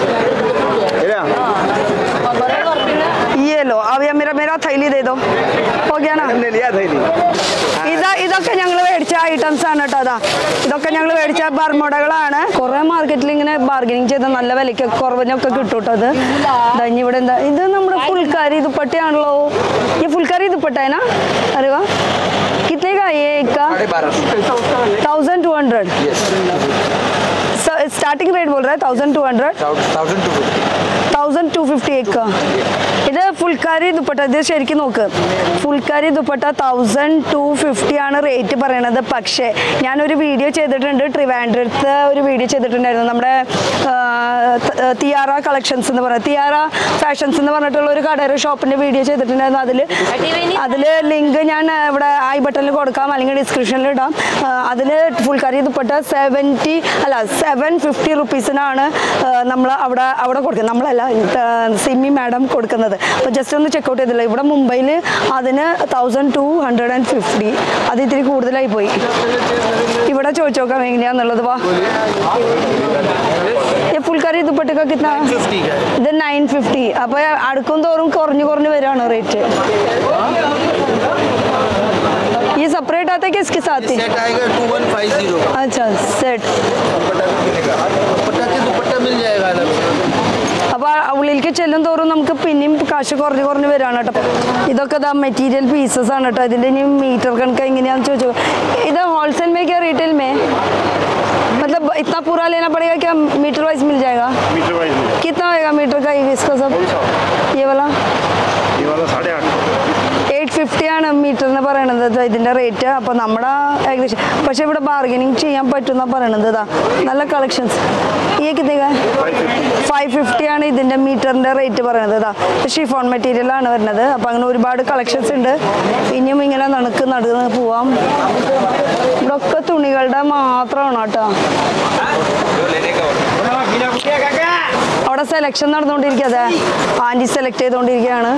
ये लो अब ये मेरा मेरा थैली दे दो हो गया ना ले लिया थैली ഇതാ ഇതൊക്കെ ഞങ്ങൾ മേടിച്ച ഐറ്റംസ് ആണ് കേട്ടോ അതാ ഇതൊക്കെ ഞങ്ങൾ മേടിച്ച ബർമുടകളാണ് കുറെ മാർക്കറ്റിൽ ഇങ്ങനെ ബാർഗനിങ് ചെയ്ത നല്ല വിലയ്ക്ക് കുറവിനൊക്കെ കിട്ടും കേട്ടോ അത് ദാ ഇനി ഇവിടെ എന്താ ഇത് നമ്മുടെ ഫുൾക്കാരി ദുപ്പട്ടയാണല്ലോ ഈ ഫുൾക്കാരി ദുപ്പട്ടേനാ അറിവാ कितने का है ये एक का thousand two hundred starting rate बोल रहा है thousand two hundred thousand two thousand two fifty ഒക്കെ ഇത് ഫുൾക്കാരി ദുപ്പട്ട ഇത് ശരിക്കും നോക്ക് phulkari dupatta thousand two fifty ആണ് റേറ്റ് പറയണത് പക്ഷേ ഞാനൊരു വീഡിയോ ചെയ്തിട്ടുണ്ട് ട്രിവാൻഡ്രത്ത് ഒരു വീഡിയോ ചെയ്തിട്ടുണ്ടായിരുന്നു നമ്മുടെ ആ, ത- ആ, തിയാറ കളക്ഷൻസ് എന്ന് പറയുന്നത് തിയാറ ഫാഷൻസ് എന്ന് പറഞ്ഞിട്ടുള്ള ഒരു കടയുടെ ഷോപ്പിന്റെ വീഡിയോ ചെയ്തിട്ടുണ്ടായിരുന്നു അതിൽ അതിൽ ലിങ്ക് ഞാൻ ഇവിടെ ഐ ബട്ടണിൽ കൊടുക്കാം അല്ലെങ്കിൽ ഡിസ്ക്രിപ്ഷനിൽ ഇടാം അതിൽ ഫുൾക്കാരി ദുപ്പട്ട സെവൻറ്റി അല്ല സെവൻ ഫിഫ്റ്റി റുപ്പീസിനാണ് നമ്മൾ അവിടെ അവിടെ കൊടുക്കുന്നത് നമ്മളല്ല ആ, സിമി മാഡം കൊടുക്കുന്നത് അപ്പോൾ ജസ്റ്റ് ഒന്ന് ചെക്കൗട്ട് ചെയ്തില്ല ഇവിടെ മുംബൈയിൽ അതിന് thousand two hundred and fifty അത് ഇത്തിരി കൂടുതലായി പോയി ഇവിടെ ചോദിച്ചു നോക്കാം എങ്ങനെയാന്നുള്ളത് വാ ये फुलकारी दुपट्टे का कितना ഇത് നയൻ ഫിഫ്റ്റി അപ്പോൾ അടുക്കും തോറും കുറഞ്ഞു കുറഞ്ഞു വരികയാണ് റേറ്റ് ये सेपरेट आता है कि इसके साथ ही सेट आएगा टू वन फाइव जीरो अच्छा सेट दुपट्टा के दुपट्टा मिल जाएगा अलग से അപ്പോൾ ഉള്ളിലേക്ക് ചെല്ലും തോറും നമുക്ക് പിന്നെയും കാശ് കുറഞ്ഞു കുറഞ്ഞു വരികയാണ് കേട്ടോ ഇതൊക്കെ ഇതാ മെറ്റീരിയൽ പീസസ് ആണ് കേട്ടോ ഇതിൻ്റെ ഇനി മീറ്റർ കണക്ക് എങ്ങനെയാണെന്ന് ചോദിച്ചു ഇത് होलसेल में क्या रिटेल में मतलब इतना पूरा लेना पड़ेगा क्या मीटर वाइज मिल जाएगा मीटर वाइज कितना होएगा मीटर का इसका सब ये वाला ये वाला साढ़े आठ എയ്റ്റ് ഫിഫ്റ്റി ആണ് മീറ്ററിന് പറയണത് ഇത് ഇതിന്റെ റേറ്റ് അപ്പോൾ നമ്മുടെ ഏകദേശം പക്ഷെ ഇവിടെ ബാർഗനിങ് ചെയ്യാൻ പറ്റുന്ന പറയണത് ഇതാ നല്ല കളക്ഷൻസ് ഈ കിട്ടുക ഫൈവ് ഫിഫ്റ്റി ആണ് ഇതിന്റെ മീറ്ററിന്റെ റേറ്റ് പറയണത് ഇതാ ഷിഫോൺ മെറ്റീരിയൽ ആണ് വരുന്നത് അപ്പോൾ അങ്ങനെ ഒരുപാട് കളക്ഷൻസ് ഉണ്ട് ഇനിയും ഇങ്ങനെ നടക്ക് നടന്ന് പോവാം ഇവിടെ ഒക്കെ തുണികളുടെ മാത്രമാണ് കേട്ടോ അവിടെ സെലക്ഷൻ നടന്നുകൊണ്ടിരിക്കുക ആൻറ്റി സെലക്ട് ചെയ്തുകൊണ്ടിരിക്കുകയാണ്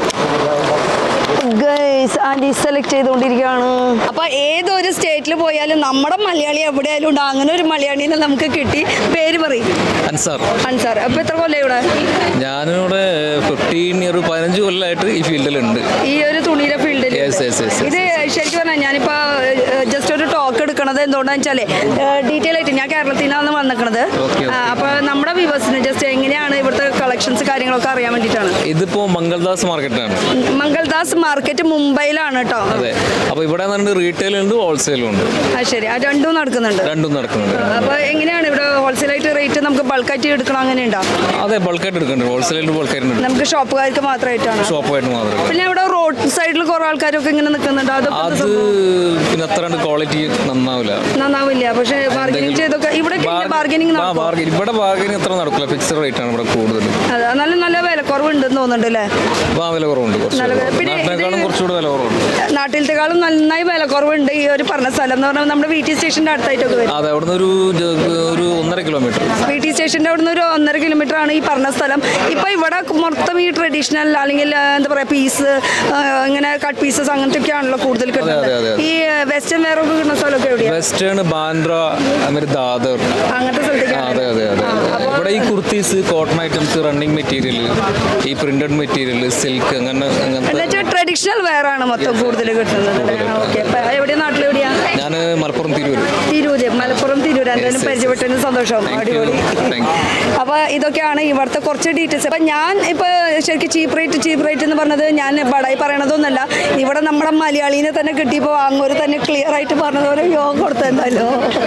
ഗൈസ് ആൻറ്റി സെലക്ട് ചെയ്തുകൊണ്ടിരിക്കുകയാണ് അപ്പൊ ഏതൊരു സ്റ്റേറ്റിൽ പോയാലും നമ്മുടെ മലയാളി എവിടെയായാലും ഉണ്ട് അങ്ങനെ ഒരു മലയാളീനെ നമുക്ക് കിട്ടി പേര് പറയും അൻസാർ അൻസാർ അപ്പൊ എത്ര കൊല്ലം ഇവിടെ ഞാനിവിടെ ഫിഫ്റ്റീൻ ഇയർ പതിനഞ്ച് കൊല്ലമായിട്ട് ഈ ഫീൽഡിലുണ്ട് ഈ ഒരു തുണിയുടെ ഫീൽഡിൽ Yes, yes, yes, yes. ഇത് ശരിക്കും പറഞ്ഞാൽ ഞാനിപ്പോ ജസ്റ്റ് ഒരു ടോക്ക് എടുക്കണത് എന്തുകൊണ്ടാന്ന് വെച്ചാല് ഡീറ്റെയിൽ ആയിട്ട് ഞാൻ കേരളത്തിൽ നിന്നാണ് വന്നിക്കണത് Okay, okay. അപ്പൊ നമ്മുടെ വ്യൂവേഴ്സിന് ജസ്റ്റ് എങ്ങനെയാണ് ഇവിടുത്തെ കളക്ഷൻസ് കാര്യങ്ങളൊക്കെ അറിയാൻ വേണ്ടിയിട്ടാണ് ഇതിപ്പോ മംഗൾദാസ് മാർക്കറ്റാണ് മംഗൾ ദാസ് മാർക്കറ്റ് മുംബൈയിലാണ് കേട്ടോ അതെ അപ്പോൾ ഇവിടെ നിന്ന് റീറ്റെയിൽ ഉണ്ട് ഹോൾസെയിലും ഉണ്ട് ആ ശരി ആ രണ്ടും നടക്കുന്നുണ്ട് രണ്ടും നടക്കുന്നുണ്ട് അപ്പോൾ എങ്ങനെയാണ് ഇവിടെ ഹോൾസെയിലായിട്ട് റേറ്റ് നമുക്ക് ബൾക്കായിട്ട് എടുക്കണം അങ്ങനെയുണ്ടോ അതെ ബൾക്കായിട്ട് എടുക്കുന്നുണ്ട് ഹോൾസെയിലും ബൾക്കായിട്ട് നമുക്ക് ഷോപ്പുകാർക്ക് മാത്രമായിട്ടാണ് ഷോപ്പായിട്ട് മാത്രമേ പിന്നെ ഇവിടെ റോഡ് സൈഡിൽ കുറേ ആൾക്കാരൊക്കെ ഇങ്ങനെ നിൽക്കുന്നുണ്ട് അതൊക്കെ അത് എന്ത് സംഭവം? പിന്നെ അത്ര ക്വാളിറ്റി നന്നാവില്ല നന്നാവില്ല പക്ഷേ ബാർഗനിങ് ചെയ്തൊക്കെ ഇവിടെ ബാർഗനിങ് ആ, bargain- ഇവിടെ ബാർഗനിങ് അത്ര നടക്കില്ല ഫിക്സഡ് റേറ്റ് ആണ് ഇവിടെ കൂടുതൽ അതെ നല്ല നല്ല വിലക്കുറവുണ്ടെന്ന് തോന്നുന്നുണ്ട് അല്ലേ അപ്പോൾ ആ വില കുറവുണ്ട് കുറച്ച് നല്ല വില- പിന്നെ നാട്ടിനേക്കാളും ഇത് കുറച്ചുകൂടെ വില കുറവുണ്ട് നാട്ടിലത്തെക്കാളും നന്നായി വിലക്കുറവുണ്ട് ഈ ഒരു പറഞ്ഞ സ്ഥലം എന്ന് പറഞ്ഞാൽ നമ്മുടെ വി ടി സ്റ്റേഷൻ്റെ അടുത്തായിട്ടൊക്കെ വരും അതെ അവിടുന്ന് ഒരു ജ- ഒരു ഒന്നര കിലോമീറ്റർ വി ടി സ്റ്റേഷൻ്റെ അവിടുന്ന് ഒരു ഒന്നര കിലോമീറ്റർ ആണ് ഈ പറഞ്ഞ സ്ഥലം ഇപ്പൊ ഇവിടെ മൊത്തം ഈ ട്രഡീഷണൽ അല്ലെങ്കിൽ ആ, എന്താ പറയാ പീസ് ഇങ്ങനെ കട്ട് പീസസ് അങ്ങനത്തെ ഒക്കെ ആണല്ലോ കൂടുതൽ കിട്ടുന്നത് അതെ, അതെ, അതെ. ഈ വെസ്റ്റേൺ വെയർ ഒക്കെ കിട്ടുന്ന സ്ഥലമൊക്കെ എവിടെയാണ് വെസ്റ്റേൺ ബാൻഡ്ര അതുമാതിരി ദാദർ അങ്ങനത്തെ ആ, സ്ഥലത്തേക്കാണ് അതെ അതെ അതെ ഇവിടെ ഈ kurtis cotton items running material ഈ പ്രിന്റഡ് മെറ്റീരിയൽ സിൽക്ക് അങ്ങനെ അങ്ങനത്തെ എന്നുവെച്ചാൽ ട്രഡീഷണൽ വെയർ ആണ് മൊത്തം കൂടുതൽ കിട്ടുന്നത് ഓക്കെ എവിടെയാ നാട്ടിൽ എവിടെയാ ഞാൻ മലപ്പുറം തിരൂർ തിരൂര് മലപ്പുറം തിരൂര് എന്തായാലും yes. പരിചയപ്പെട്ടതിന് സന്തോഷം Thank you. അടിപൊളി Thank you. അപ്പോൾ ഇതൊക്കെയാണ് ഇവിടുത്തെ കുറച്ച് ഡീറ്റെയിൽസ് അപ്പം ഞാൻ ഇപ്പോൾ ശരിക്കും ചീപ്പ് റേറ്റ് ചീപ്പ് റേറ്റ് എന്ന് പറഞ്ഞത് ഞാൻ ബടായി പറയണതൊന്നുമല്ല ഇവിടെ നമ്മുടെ മലയാളീനെ തന്നെ കിട്ടിയപ്പോൾ അങ്ങോട്ട് തന്നെ ക്ലിയർ ആയിട്ട് പറഞ്ഞതുപോലെ യോഗ കൊടുത്തല്ലോ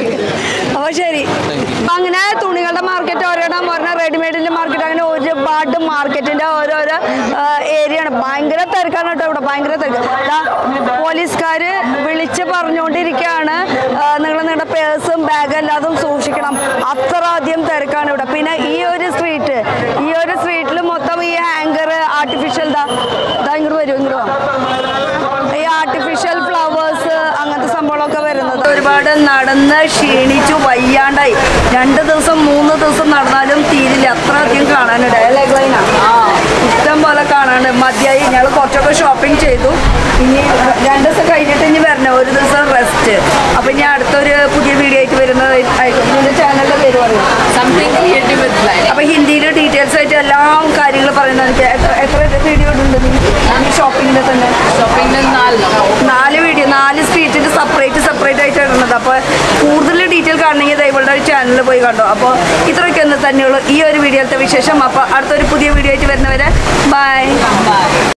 അപ്പോൾ ശരി അപ്പം അങ്ങനെ തുണികളുടെ മാർക്കറ്റ് ഒരെണ്ണം പറഞ്ഞാൽ റെഡിമെയ്ഡിൻ്റെ മാർക്കറ്റ് അങ്ങനെ ഒരുപാട് മാർക്കറ്റിൻ്റെ ഓരോരോ ഏരിയ ആണ് ഭയങ്കര തിരക്കാണ് കേട്ടോ ഇവിടെ ഭയങ്കര തിരക്ക് ദാ പോലീസുകാർ വിളിച്ച് പറഞ്ഞുകൊണ്ടിരിക്കുകയാണ് നിങ്ങൾ നിങ്ങളുടെ പേഴ്സും ബാഗ് എല്ലാതും സൂക്ഷിക്കണം അത്ര അധികം തിരക്കാണ് ഇവിടെ പിന്നെ ഈ ഒരു സ്ട്രീറ്റ് ഈ ഒരു സ്ട്രീറ്റിൽ മൊത്തം ഈ ഹാങ്കർ ആർട്ടിഫിഷ്യൽ ദാ ദാ ഇങ്ങോട്ട് വരും ഇങ്ങോട്ട് വാ. ഈ ആർട്ടിഫിഷ്യൽ ഫ്ലവേഴ്സ് അങ്ങനത്തെ സംഭവങ്ങളൊക്കെ വരുന്നത് ഒരുപാട് നടന്ന് ക്ഷീണിച്ചു വയ്യാണ്ടായി രണ്ട് ദിവസം മൂന്ന് ദിവസം നടന്നാലും തീരില്ല അത്ര അധികം കാണാനുണ്ട് അല്ലേ ഗ്ലൈന ഇഷ്ടം പോലെ കാണാനുണ്ട് മതിയായി ഞങ്ങൾ കുറച്ചൊക്കെ ഷോപ്പിംഗ് ചെയ്തു ഇനി രണ്ട് ദിവസം കഴിഞ്ഞിട്ട് ഇനി വരണം ഒരു ദിവസം റെസ്റ്റ് അപ്പൊ ഇനി അടുത്തൊരു പുതിയ വീഡിയോ ആയിട്ട് വരുന്നതായിരിക്കും നിന്റെ ചാനലിന്റെ പേര് പറയും സംതിങ് ക്രിയേറ്റീവ് വിത്ത് ലൈഫ് അപ്പൊ ഹിന്ദിയിൽ ഡീറ്റെയിൽസ് ആയിട്ട് എല്ലാ കാര്യങ്ങളും പറയുന്നത് എനിക്ക് എത്ര- എത്ര വീഡിയോ ഉണ്ട് നീ ഈ ഷോപ്പിങ്ങിന്റെ തന്നെ ഷോപ്പിംഗിന് നാലിലോ നാല് വീഡിയോ നാല് സ്ട്രീറ്റിൽ സെപ്പറേറ്റ് സെപ്പറേറ്റ് ആയിട്ട് ഇടുന്നത് അപ്പോൾ കൂടുതൽ ഡീറ്റെയിൽ കാണണമെങ്കിൽ ദൈവങ്ങളുടെ ചാനലിൽ പോയി കണ്ടോ അപ്പോൾ ഇത്രയൊക്കെ ഒന്ന് തന്നെയുള്ളൂ ഈ ഒരു വീഡിയോത്തെ വിശേഷം അപ്പോൾ അടുത്തൊരു പുതിയ വീഡിയോ ആയിട്ട് വരുന്നവരെ ബൈ